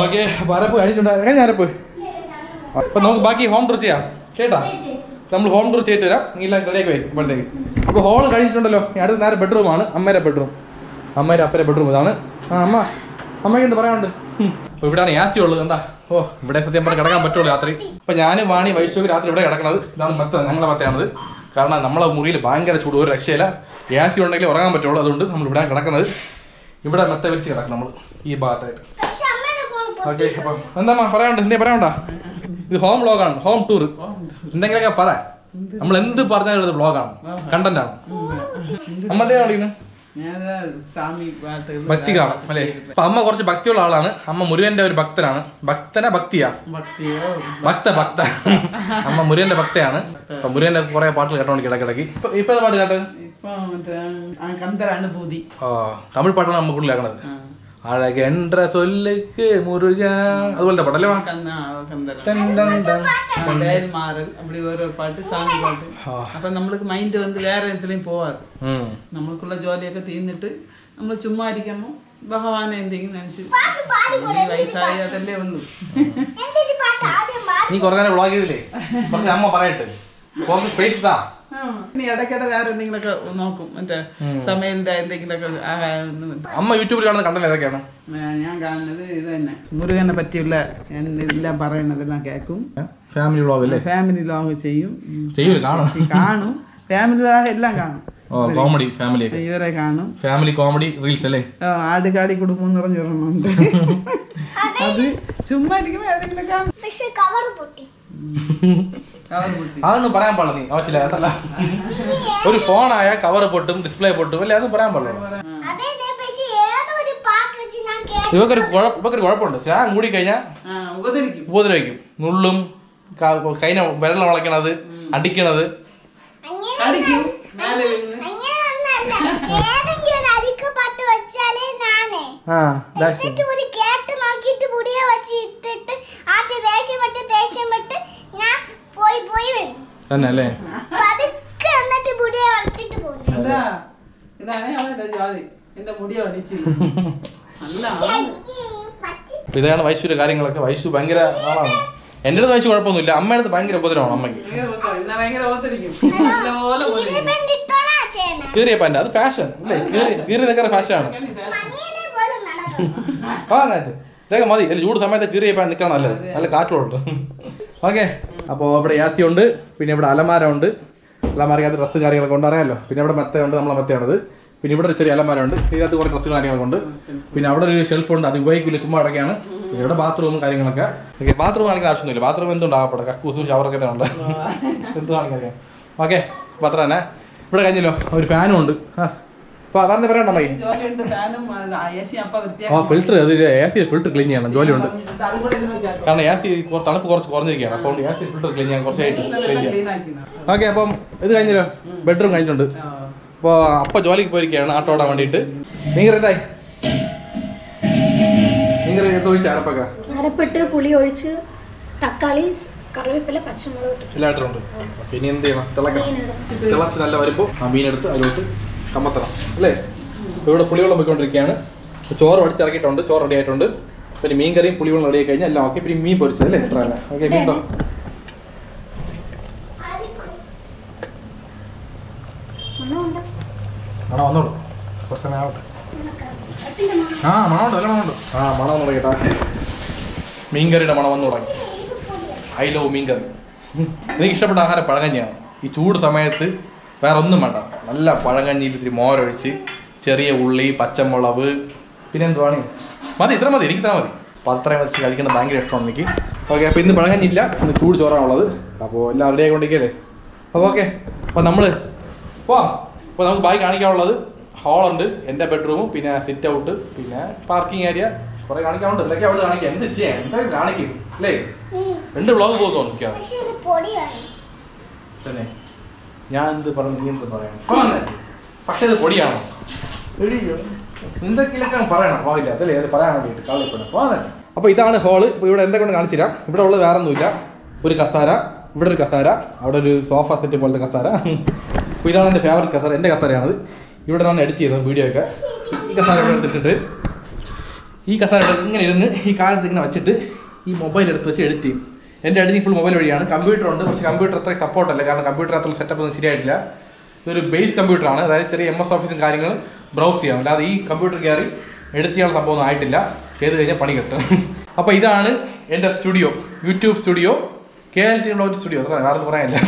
ഓക്കെ അപ്പൊ അരപ്പ് കഴിഞ്ഞിട്ടുണ്ട് കഴിഞ്ഞ അരപ്പ് അപ്പൊ നമുക്ക് ബാക്കി ഹോം ടൂർ ചെയ്യാം കേട്ടാ നമ്മൾ ഹോം ടൂർ ചെയ്തിട്ട് വരാം നീ എല്ലാം റെഡിയാക്കി വയ്ക്കും ഇപ്പോഴത്തേക്ക് അപ്പോൾ ഹോൾ കഴിഞ്ഞിട്ടുണ്ടല്ലോ ഇനി അടുത്ത നേരെ ബെഡ്റൂമാണ് അമ്മേരെ ബെഡ്റൂം അമ്മേരെ അപ്പരെ ബെഡ്റൂം ഇതാണ് ആ അമ്മ അമ്മയ്ക്ക് എന്ത് പറയാനുണ്ട് ഹും. അപ്പൊ ഇവിടെയാണ് യാസി ഉള്ളത് എന്താ ഓ ഇവിടെ സത്യം പറഞ്ഞ് കിടക്കാൻ പറ്റുള്ളൂ രാത്രി അപ്പൊ ഞാനും വാണി വൈശോക്ക് രാത്രി ഇവിടെ കിടക്കണത് ഇതാണ് മത്ത ഞങ്ങളെ മത്തയാണത് കാരണം നമ്മളെ മുറിയിൽ ഭയങ്കര ചൂട് ഒരു രക്ഷയില്ല യാസി ഉണ്ടെങ്കിൽ ഉറങ്ങാൻ പറ്റുള്ളൂ അതുകൊണ്ട് നമ്മൾ ഇവിടെ കിടക്കുന്നത് ഇവിടെ മെത്ത വിരിച്ച് കിടക്കും നമ്മൾ ഈ ഭാഗത്തായിട്ട് പക്ഷെ അമ്മയുടെ ഫോൺ ഓക്കെ അപ്പം എന്താ പറയാനുണ്ട് എന്തേ പറയാനുണ്ടാ ഇത് ഹോം വ്ളോഗാണ് ഹോം ടൂർ എന്തെങ്കിലുമൊക്കെ പറ നമ്മൾ എന്ത് പറഞ്ഞാലും ഇത് വ്ളോഗാണ് കണ്ടന്റ് ആണ് അമ്മ എന്തേ കാണിക്കുന്നത് ഞാന് സ്വാമി പാട്ടുകൾ ഭക്തി കാണാം അല്ലേ അപ്പൊ അമ്മ കുറച്ച് ഭക്തിയുള്ള ആളാണ് അമ്മ മുരുകന്റെ ഒരു ഭക്തനാണ് ഭക്തന ഭക്തിയാ ഭക്തിയോ ഭക്ത ഭക്ത അമ്മ മുരുകന്റെ ഭക്തയാണ് അപ്പൊ മുരുകന്റെ കുറെ പാട്ടുകൾ കേട്ടോണ്ട് കിടക്കിടക്ക് ഇപ്പൊ ഇപ്പൊ ഏതാ പാട്ട് കേട്ടത് ഇപ്പൊ മറ്റേ ആ കന്തര അനുഭൂതി ആ തമിഴ് പാട്ടാണ് നമ്മ കൂടുതൽ കേൾക്കണത് അഴകെன்ற സൊല്ലുക്ക് മുരുക അതുപോലത്തെ പാട്ടല്ലേ വാ? കന്ന കന്തര ടൻ ടൻ ടൻ. டயல் மாறல் அப்படி ஒரு ஒரு பாட்டு சாமி பாட்டு அப்ப நம்மளுக்கு மைண்ட் வந்து வேற எதுலயும் போகாது ഉം. നമ്മൾക്കുള്ള ജോലിയൊക്കെ തീർന്നിട്ട് നമ്മൾ ചുമ്മാ ഇരിക്കുമ്പോൾ ഭഗവാനെ എന്തെങ്കിലും നനച്ച് പാട്ട് പാടിക്കൂടെ ഈ വയസ്സായ അതല്ലേ ഉള്ളൂ എന്തൊരു പാട്ട് ആദ്യം പാടി നീ കുറേ നേരം വ്ളോഗ് ചെയ്തില്ലേ കുറച്ച് അമ്മ പറയട്ടെ കുറച്ച് സ്പേസ് താ ആ, ഇനി ഇടയ്ക്കിടെ വേറെ എന്തെങ്കിലുമൊക്കെ നോക്കും മറ്റേ സമയലിന്റെ എന്തെങ്കിലുമൊക്കെ ആഹാരം അമ്മ യൂട്യൂബിൽ കാണുന്ന കണ്ടന്റ് ഏതൊക്കെയാണ് ഞാൻ കാണുന്നത് ഇത് തന്നെ മുരുകനെ പറ്റിയുള്ള ഞാൻ എല്ലാം പറയുന്നതെല്ലാം കേൾക്കും ഫാമിലി വ്ളോഗ് അല്ലേ ഫാമിലി ലോങ് ചെയ്യും ഉം. ചെയ്യൂല കാണും ഈ കാണും ഫാമിലി ലോങ് എല്ലാം കാണും ഓ കോമഡി ഫാമിലി ഒക്കെ ഇവരെ കാണും ഫാമിലി കോമഡി റീൽസ് അല്ലേ ആ, ആടുകാടി കുടുംബം എന്ന് പറഞ്ഞിരുന്നുണ്ട് അത് ചുമ്മാ ഇരിക്കുമ്പോ ഏതെങ്കിലും കാണും പക്ഷെ കവർ പൊട്ടി കവർ പൊട്ടി അതൊന്നും പറയാൻ പാടില്ല നീ ആവശ്യമില്ല അതല്ല ഒരു ഫോണായ കവർ പൊട്ടും ഡിസ്പ്ലേ പൊട്ടും അല്ലേ അത് പറയാൻ പാടില്ല അതെ പക്ഷെ ഏതൊരു പാട്ട് വെച്ച് ഞാൻ കേട്ടു ഇവക്കൊരു കുഴപ്പം ഇവക്കൊരു കുഴപ്പമുണ്ട് സ്നേഹം കൂടി കഴിഞ്ഞാൽ ആ ഉപദ്രവിക്കും ഉപദ്രവിക്കും നുള്ളും ക- കൈന വെള്ളം വളയ്ക്കണത് അടിക്കണത് അങ്ങനെ കടിക്കും മേലെ വീണ് അങ്ങനെ ഒന്നല്ല ഏതെങ്കിലും ഒരു അരിക്ക് പാട്ട് വെച്ചാലേ ഞാനേ ആ that's it. എന്നിട്ട് ഒരു കേട്ട് നോക്കിയിട്ട് പുടിയെ വെച്ച് ഇട്ടിട്ട് ആദ്യ ദേഷ്യപ്പെട്ട് ദേഷ്യപ്പെട്ട് ഞാൻ പോയി പോയി വരും തന്നെ അല്ലേ പതുക്കെ എന്നിട്ട് പുടിയെ വളച്ചിട്ട് പോകും അല്ല ഇതാണ് അവന്റെ ജോലി എന്റെ മുടി അടിച്ച് നല്ല ആളാണ്. അപ്പൊ ഇതാണ് വൈശുവിന്റെ കാര്യങ്ങളൊക്കെ വൈശു ഭയങ്കര ആളാണ് എൻ്റെ അടുത്ത് വൈശു കുഴപ്പമൊന്നുമില്ല അമ്മയുടെ അടുത്ത് ഭയങ്കര ഉപദ്രവമാണ് അമ്മയ്ക്ക് ഭയങ്കര ഓത്ത- എന്നെ ഭയങ്കര ഓത്തിരിക്കും നല്ലപോലെ ഓത്തിരിക്കും. ഇട്ടോടാ ചെയ്യണേ കീറിയ പാൻ്റെ അത് ഫാഷൻ അല്ലേ കീറി കീറിയതൊക്കെ ഫാഷനാണ് മണിയനെ പോലെ നടക്കും ആ നേറ്റ് ഇതൊക്കെ മതി അല്ല ചൂട് സമയത്ത് കീറിയ പാൻ നിൽക്കണം നല്ലത് നല്ല കാറ്റുണ്ട് ഓക്കെ അപ്പോൾ ഇവിടെ യാസി ഉണ്ട് പിന്നെ ഇവിടെ അലമാര ഉണ്ട് അലമാരക്കകത്ത് ഡ്രസ്സ് കാര്യങ്ങളൊക്കെ ഉണ്ട് അറിയാമല്ലോ പിന്നെ ഇവിടെ മെത്തയുണ്ട് നമ്മളെ മെത്തയാണത് പിന്നെ ഇവിടെ ഒരു ചെറിയ അലമാര ഉണ്ട് ഇതിനകത്ത് കുറേ ഡ്രസ്സ് കാര്യങ്ങളൊക്കെ ഉണ്ട് പിന്നെ അവിടെ ഒരു ഷെൽഫ് ഉണ്ട് അത് ഉപയോഗിക്കില്ല ചുമ്മാ അടക്കാണ് പിന്നെ ഇവിടെ ബാത്റൂമും കാര്യങ്ങളൊക്കെ ഓക്കെ ബാത്റൂം കാണിക്കാൻ ആവശ്യമൊന്നുമില്ല ബാത്റൂം എന്തുണ്ട് ആവട്ടെ കക്കൂസും ഷവറൊക്കെ ഉണ്ട് എന്ത് കാണിക്കാൻ ഓക്കെ അപ്പോൾ അത്ര തന്നെ ഇവിടെ കഴിഞ്ഞല്ലോ ഒരു ഫാനും ഉണ്ട് ആ അപ്പോൾ പറഞ്ഞ് പറയണ്ട മൈ ജോലിയുണ്ട് ഫാനും എ സി അപ്പ ആ വൃത്തിയാക്കി ഫിൽറ്റർ അത് എ സി ഫിൽറ്റർ ക്ലീൻ ചെയ്യണം ജോലിയുണ്ട് അതും കൂടെ ഇതിന് വെച്ചാൽ കാരണം എ സി തണുപ്പ് കുറച്ച് കുറഞ്ഞിരിക്കുകയാണ് അപ്പോൾ എ സി ഫിൽറ്റർ ക്ലീൻ ചെയ്യാൻ കുറച്ചായിട്ട് ക്ലീൻ ചെയ്യാം ക്ലീൻ ആക്കി ഓക്കെ അപ്പം ഇത് കഴിഞ്ഞല്ലോ ബെഡ്റൂം കഴിഞ്ഞിട്ടുണ്ട് അപ്പോൾ അപ്പ ജോലിക്ക് പോയിരിക്കുകയാണ് ആട്ടോ ഓടാൻ വേണ്ടിയിട്ട് നിങ്ങൾ എന്തായി നിങ്ങൾ തൊഴിച്ച അരപ്പൊക്കെ അരപ്പിട്ട് പുളി ഒഴിച്ച് തക്കാളി സ് കറിവേപ്പില പച്ചമുളക് ഇട്ടിട്ട് എല്ലായിട്ടും ഉണ്ട് പിന്നെ എന്ത് ചെയ്യണം തിളക്കണം മീനിടും തിളച്ച് നല്ല വരുമ്പോൾ ആ മീനെടുത്ത് അതിലോട്ട് കമ്മത്തണം അല്ലേ ഇപ്പോൾ ഇവിടെ പുളിവെള്ളം പോയിക്കൊണ്ടിരിക്കുകയാണ് ഇപ്പോൾ ചോറ് വടിച്ചിറക്കിയിട്ടുണ്ട് ചോറ് റെഡി ആയിട്ടുണ്ട് പിന്നെ മീൻ കറിയും പുളിവെള്ളം റെഡി ആയി കഴിഞ്ഞാൽ എല്ലാം ഓക്കെ പിന്നെ മീൻ പൊരിച്ചത് അല്ലേ എത്ര അല്ലേ ഓക്കെ മീൻ ഉണ്ടോ മണമുണ്ട് മണം വന്നോളൂ കുറച്ച് സമയം ആവട്ടെ ആ മണമുണ്ട് നല്ല മണമുണ്ട് ആ മണം ഒന്ന് തുടങ്ങിട്ടാ മീൻകറിയുടെ മണം വന്നു തുടങ്ങി ഐ ലവ് മീൻകറി ഉം. എനിക്ക് ഇഷ്ടപ്പെട്ട ആഹാരം പഴകഞ്ഞിയാണ് ഈ ചൂട് സമയത്ത് വേറെ ഒന്നും വേണ്ട നല്ല പഴകഞ്ഞിയിൽ ഇത്തിരി മോരൊഴിച്ച് ചെറിയ ഉള്ളി പച്ചമുളക് പിന്നെ എന്തുവാണ് മതി ഇത്ര മതി എനിക്ക് ഇത്ര മതി അപ്പോൾ അത്രയും വെച്ച് കഴിക്കുന്നത് ഭയങ്കര ഇഷ്ടമാണ് എനിക്ക് ഓക്കെ അപ്പോൾ ഇന്ന് പഴകഞ്ഞില്ല ഇന്ന് ചൂട് ചോറാണുള്ളത് അപ്പോൾ എല്ലാം റെഡി ആയിക്കൊണ്ടിരിക്കല്ലേ അപ്പോൾ ഓക്കെ അപ്പോൾ നമ്മൾ പോവാം അപ്പോൾ നമുക്ക് ബാക്കി കാണിക്കാനുള്ളത് ഹാളുണ്ട് എൻ്റെ ബെഡ്റൂമും പിന്നെ സിറ്റ് ഔട്ട് പിന്നെ പാർക്കിംഗ് ഏരിയ കുറേ കാണിക്കാനുണ്ട് എന്തൊക്കെ അവിടെ കാണിക്കാം എന്ത് ചെയ്യാം എന്തൊക്കെ കാണിക്കും അല്ലേ രണ്ട് ബ്ലോഗ് പോകുന്നു നോക്കിയാ പക്ഷെ ഇത് പൊടിയാണ് തന്നെ ഞാൻ എന്ത് പറഞ്ഞു നീ എന്ത് പറയണം പക്ഷെ ഇത് പൊടിയാണോ എന്തൊക്കെയൊക്കെ പറയണം പോയില്ല അതല്ലേ അത് പറയാൻ വേണ്ടിയിട്ട് കളിപ്പെടാം പോകാൻ അപ്പോൾ ഇതാണ് ഹോള് ഇപ്പോൾ ഇവിടെ എന്തൊക്കെ കൊണ്ട് കാണിച്ചു തരാം ഇവിടെ ഉള്ളത് വേറെ ഒന്നുമില്ല ഒരു കസാര ഇവിടെ ഒരു കസാര അവിടെ ഒരു സോഫ സെറ്റ് പോലത്തെ കസാര അപ്പോൾ ഇതാണ് എൻ്റെ ഫേവററ്റ് കസാര എൻ്റെ കസാരയാണത് ഇവിടെ നിന്നാണ് എഡിറ്റ് ചെയ്തത് വീഡിയോ ഒക്കെ ഈ കസാര ഇവിടെ എടുത്തിട്ട് ഈ കസാര എടുത്ത് ഇങ്ങനെ ഇരുന്ന് ഈ കാലത്ത് ഇങ്ങനെ വെച്ചിട്ട് ഈ മൊബൈൽ എടുത്ത് വെച്ച് എഡിറ്റ് ചെയ്യും എൻ്റെ എഡിറ്റിംഗ് ഫുൾ മൊബൈൽ വഴിയാണ് കമ്പ്യൂട്ടർ ഉണ്ട് പക്ഷേ കമ്പ്യൂട്ടർ അത്ര സപ്പോർട്ട് അല്ല കാരണം കമ്പ്യൂട്ടർ അത്ര സെറ്റപ്പ് ഒന്നും ശരിയായിട്ടില്ല ഇതൊരു ബേസ് കമ്പ്യൂട്ടറാണ് അതായത് ചെറിയ എം എസ് ഓഫീസും കാര്യങ്ങളും ബ്രൗസ് ചെയ്യാം അല്ലാതെ ഈ കമ്പ്യൂട്ടർ കയറി എഡിറ്റ് ചെയ്യാനുള്ള സംഭവം ഒന്നും ആയിട്ടില്ല ചെയ്ത് കഴിഞ്ഞാൽ പണി കിട്ടും അപ്പോൾ ഇതാണ് എൻ്റെ studio YouTube studio K L T blog studio അത്ര വേറെ ഒന്നും പറയാനില്ല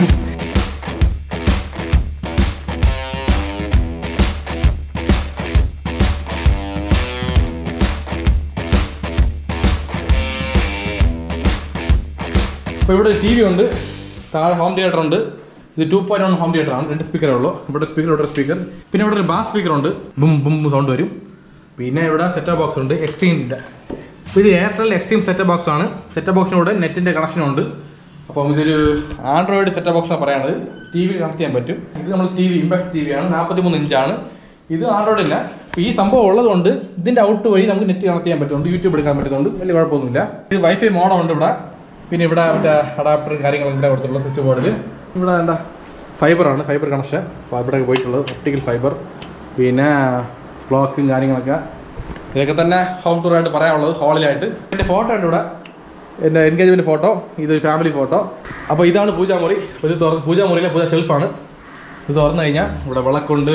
അപ്പോൾ ഇവിടെ ടി വി ഉണ്ട് താഴെ ഹോം തിയേറ്റർ ഉണ്ട് ഇത് two point one home theatre ആണ് രണ്ട് സ്പീക്കറേ ഉള്ളൂ ഇവിടെ സ്പീക്കർ ഇവിടെ സ്പീക്കർ പിന്നെ ഇവിടെ ഒരു ബാസ് സ്പീക്കർ ഉണ്ട് ബും ബും സൗണ്ട് വരും പിന്നെ ഇവിടെ സെറ്റ് ബോക്സ് ഉണ്ട് എക്സ്ട്രീമിൻ്റെ അപ്പോൾ ഇത് എയർടെൽ എക്സ്ട്രീം സെറ്റ് ബോക്സ് ആണ് സെറ്റ് ബോക്സിനൂടെ നെറ്റിൻ്റെ കണക്ഷൻ ഉണ്ട് അപ്പം ഇതൊരു ആൻഡ്രോയിഡ് സെറ്റ് ബോക്സ് ആണ് പറയുന്നത് ടി വി കണക്ട് ചെയ്യാൻ പറ്റും ഇത് നമ്മൾ T V Impex T V ആണ് നാൽപ്പത്തി മൂന്ന് ഇഞ്ചാണ് ഇത് ആൻഡ്രോയിഡ് ഇല്ല അപ്പോൾ ഈ സംഭവം ഉള്ളതുകൊണ്ട് ഇതിൻ്റെ ഔട്ട് വഴി നമുക്ക് നെറ്റ് കണക്ട് ചെയ്യാൻ പറ്റുന്നുണ്ട് യൂട്യൂബ് എടുക്കാൻ പറ്റുന്നുണ്ട് വലിയ കുഴപ്പമൊന്നുമില്ല ഇത് വൈഫൈ മോഡം ഉണ്ട് ഇവിടെ പിന്നെ ഇവിടെ മറ്റേ അഡാപ്റ്റർ കാര്യങ്ങളൊക്കെ കൊടുത്തിട്ടുള്ള സ്വിച്ച് ബോർഡിൽ ഇവിടെ എന്താ ഫൈബറാണ് ഫൈബർ കണക്ഷൻ അപ്പോൾ ഇവിടെ പോയിട്ടുള്ളത് ഒപ്റ്റിക്കൽ ഫൈബർ പിന്നെ ക്ലോക്കും കാര്യങ്ങളൊക്കെ ഇതൊക്കെ തന്നെ ഹോം ടൂർ ആയിട്ട് പറയാനുള്ളത് ഹോളിലായിട്ട് എൻ്റെ ഫോട്ടോ ഉണ്ട് ഇവിടെ എൻ്റെ എൻഗേജ്മെൻറ്റ് ഫോട്ടോ ഇതൊരു ഫാമിലി ഫോട്ടോ അപ്പോൾ ഇതാണ് പൂജാമുറി അപ്പോൾ ഇത് തുറന്ന് പൂജാമുറിയിലെ പൂജ ഷെൽഫാണ് ഇത് തുറന്നു കഴിഞ്ഞാൽ ഇവിടെ വിളക്കുണ്ട്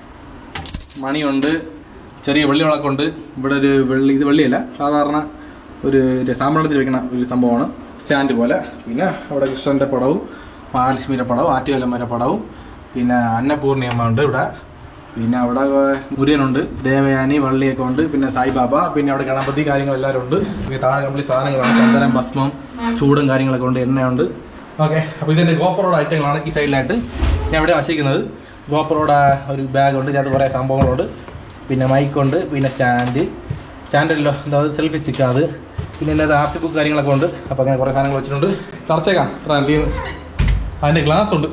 മണിയുണ്ട് ചെറിയ വെള്ളി വിളക്കുണ്ട് ഇവിടെ ഒരു വെള്ളി ഇത് വെള്ളിയല്ല സാധാരണ ഒരു സാമ്പ്രാണത്തിൽ വെക്കുന്ന ഒരു സംഭവമാണ് സ്റ്റാൻഡ് പോലെ പിന്നെ അവിടെ കൃഷ്ണൻ്റെ പടവും മഹാലക്ഷ്മിയുടെ പടവും ആറ്റുകാലമ്മയുടെ പടവും പിന്നെ അന്നപൂർണിയമ്മ ഉണ്ട് ഇവിടെ പിന്നെ അവിടെ മുരുകനുണ്ട് ദേവയാനി വള്ളിയൊക്കെ ഉണ്ട് പിന്നെ സായിബാബ പിന്നെ അവിടെ ഗണപതി കാര്യങ്ങൾ എല്ലാവരും ഉണ്ട് പിന്നെ താഴെ കംപ്ലീറ്റ് സാധനങ്ങളാണ് ചന്ദനം ഭസ്മം ചൂടും കാര്യങ്ങളൊക്കെ ഉണ്ട് എണ്ണയുണ്ട് ഓക്കെ അപ്പോൾ ഇതിൻ്റെ ഗോപ്പറോടെ ഐറ്റങ്ങളാണ് ഈ സൈഡിലായിട്ട് ഞാൻ ഇവിടെ വച്ചിരിക്കുന്നത് ഗോപ്പറോടെ ഒരു ബാഗ് ഉണ്ട് ഇതിനകത്ത് കുറേ സംഭവങ്ങളുണ്ട് പിന്നെ മൈക്കുണ്ട് പിന്നെ സ്റ്റാൻഡ് സ്റ്റാൻഡല്ലോ എന്താ സെൽഫി സ്റ്റിക്ക് അത് പിന്നെ എൻ്റെ ആർ സി ബുക്ക് കാര്യങ്ങളൊക്കെ ഉണ്ട് അപ്പോൾ അങ്ങനെ കുറേ സാധനങ്ങൾ വെച്ചിട്ടുണ്ട് തറച്ചേക്കാം ട്രാൻഡി അതിൻ്റെ ഗ്ലാസ് ഉണ്ട്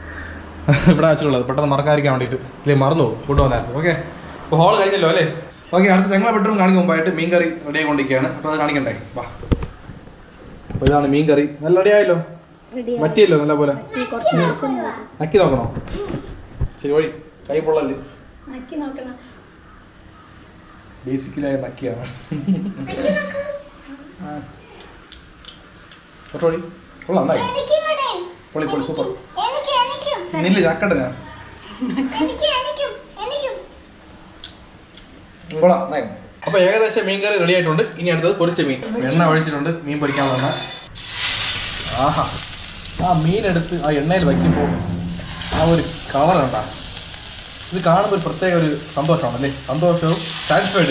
ഇവിടെ വെച്ചിട്ടുള്ളത് പെട്ടെന്ന് മറക്കാതിരിക്കാൻ വേണ്ടിയിട്ട് ഇല്ലേ മറന്നു പോകും ഫുഡ് വന്നായിരുന്നു ഓക്കെ അപ്പോൾ ഹോൾ കഴിഞ്ഞല്ലോ അല്ലേ ഓക്കെ അടുത്ത ഞങ്ങളെ ബെഡ്റൂം കാണിക്കും മുമ്പായിട്ട് മീൻ കറി റെഡി ആയിക്കൊണ്ടിരിക്കുകയാണ് അപ്പോൾ അത് കാണിക്കണ്ടേ വാ അപ്പോൾ ഇതാണ് മീൻ കറി നല്ല റെഡി ആയല്ലോ പറ്റിയല്ലോ നല്ല പോലെ നക്കി നോക്കണോ ശരി വഴി കൈ പൊള്ളല്ലേ ബേസിക്കലായ നക്കിയാണ് ആ. കുറച്ചുകൂടി കൊള്ളാം ഉണ്ടായി എനിക്ക് ഇവിടെ പൊളി പൊളി സൂപ്പർ എനിക്ക് എനിക്കും നില്ല ചക്കട്ടെ ഞാൻ എനിക്ക് എനിക്കും എനിക്കും കൊള്ളാം നന്നായി. അപ്പൊ ഏകദേശം മീൻ കറി റെഡി ആയിട്ടുണ്ട് ഇനി അടുത്തത് പൊരിച്ച മീൻ എണ്ണ ഒഴിച്ചിട്ടുണ്ട് മീൻ പൊരിക്കാൻ വന്ന ആഹാ ആ മീൻ എടുത്ത് ആ എണ്ണയിൽ വയ്ക്കുമ്പോൾ ആ ഒരു കളർ ഉണ്ടാ ഇത് കാണുമ്പോൾ ഒരു പ്രത്യേക ഒരു സന്തോഷമാണ് അല്ലേ സന്തോഷവും സാറ്റിസ്ഫൈഡ്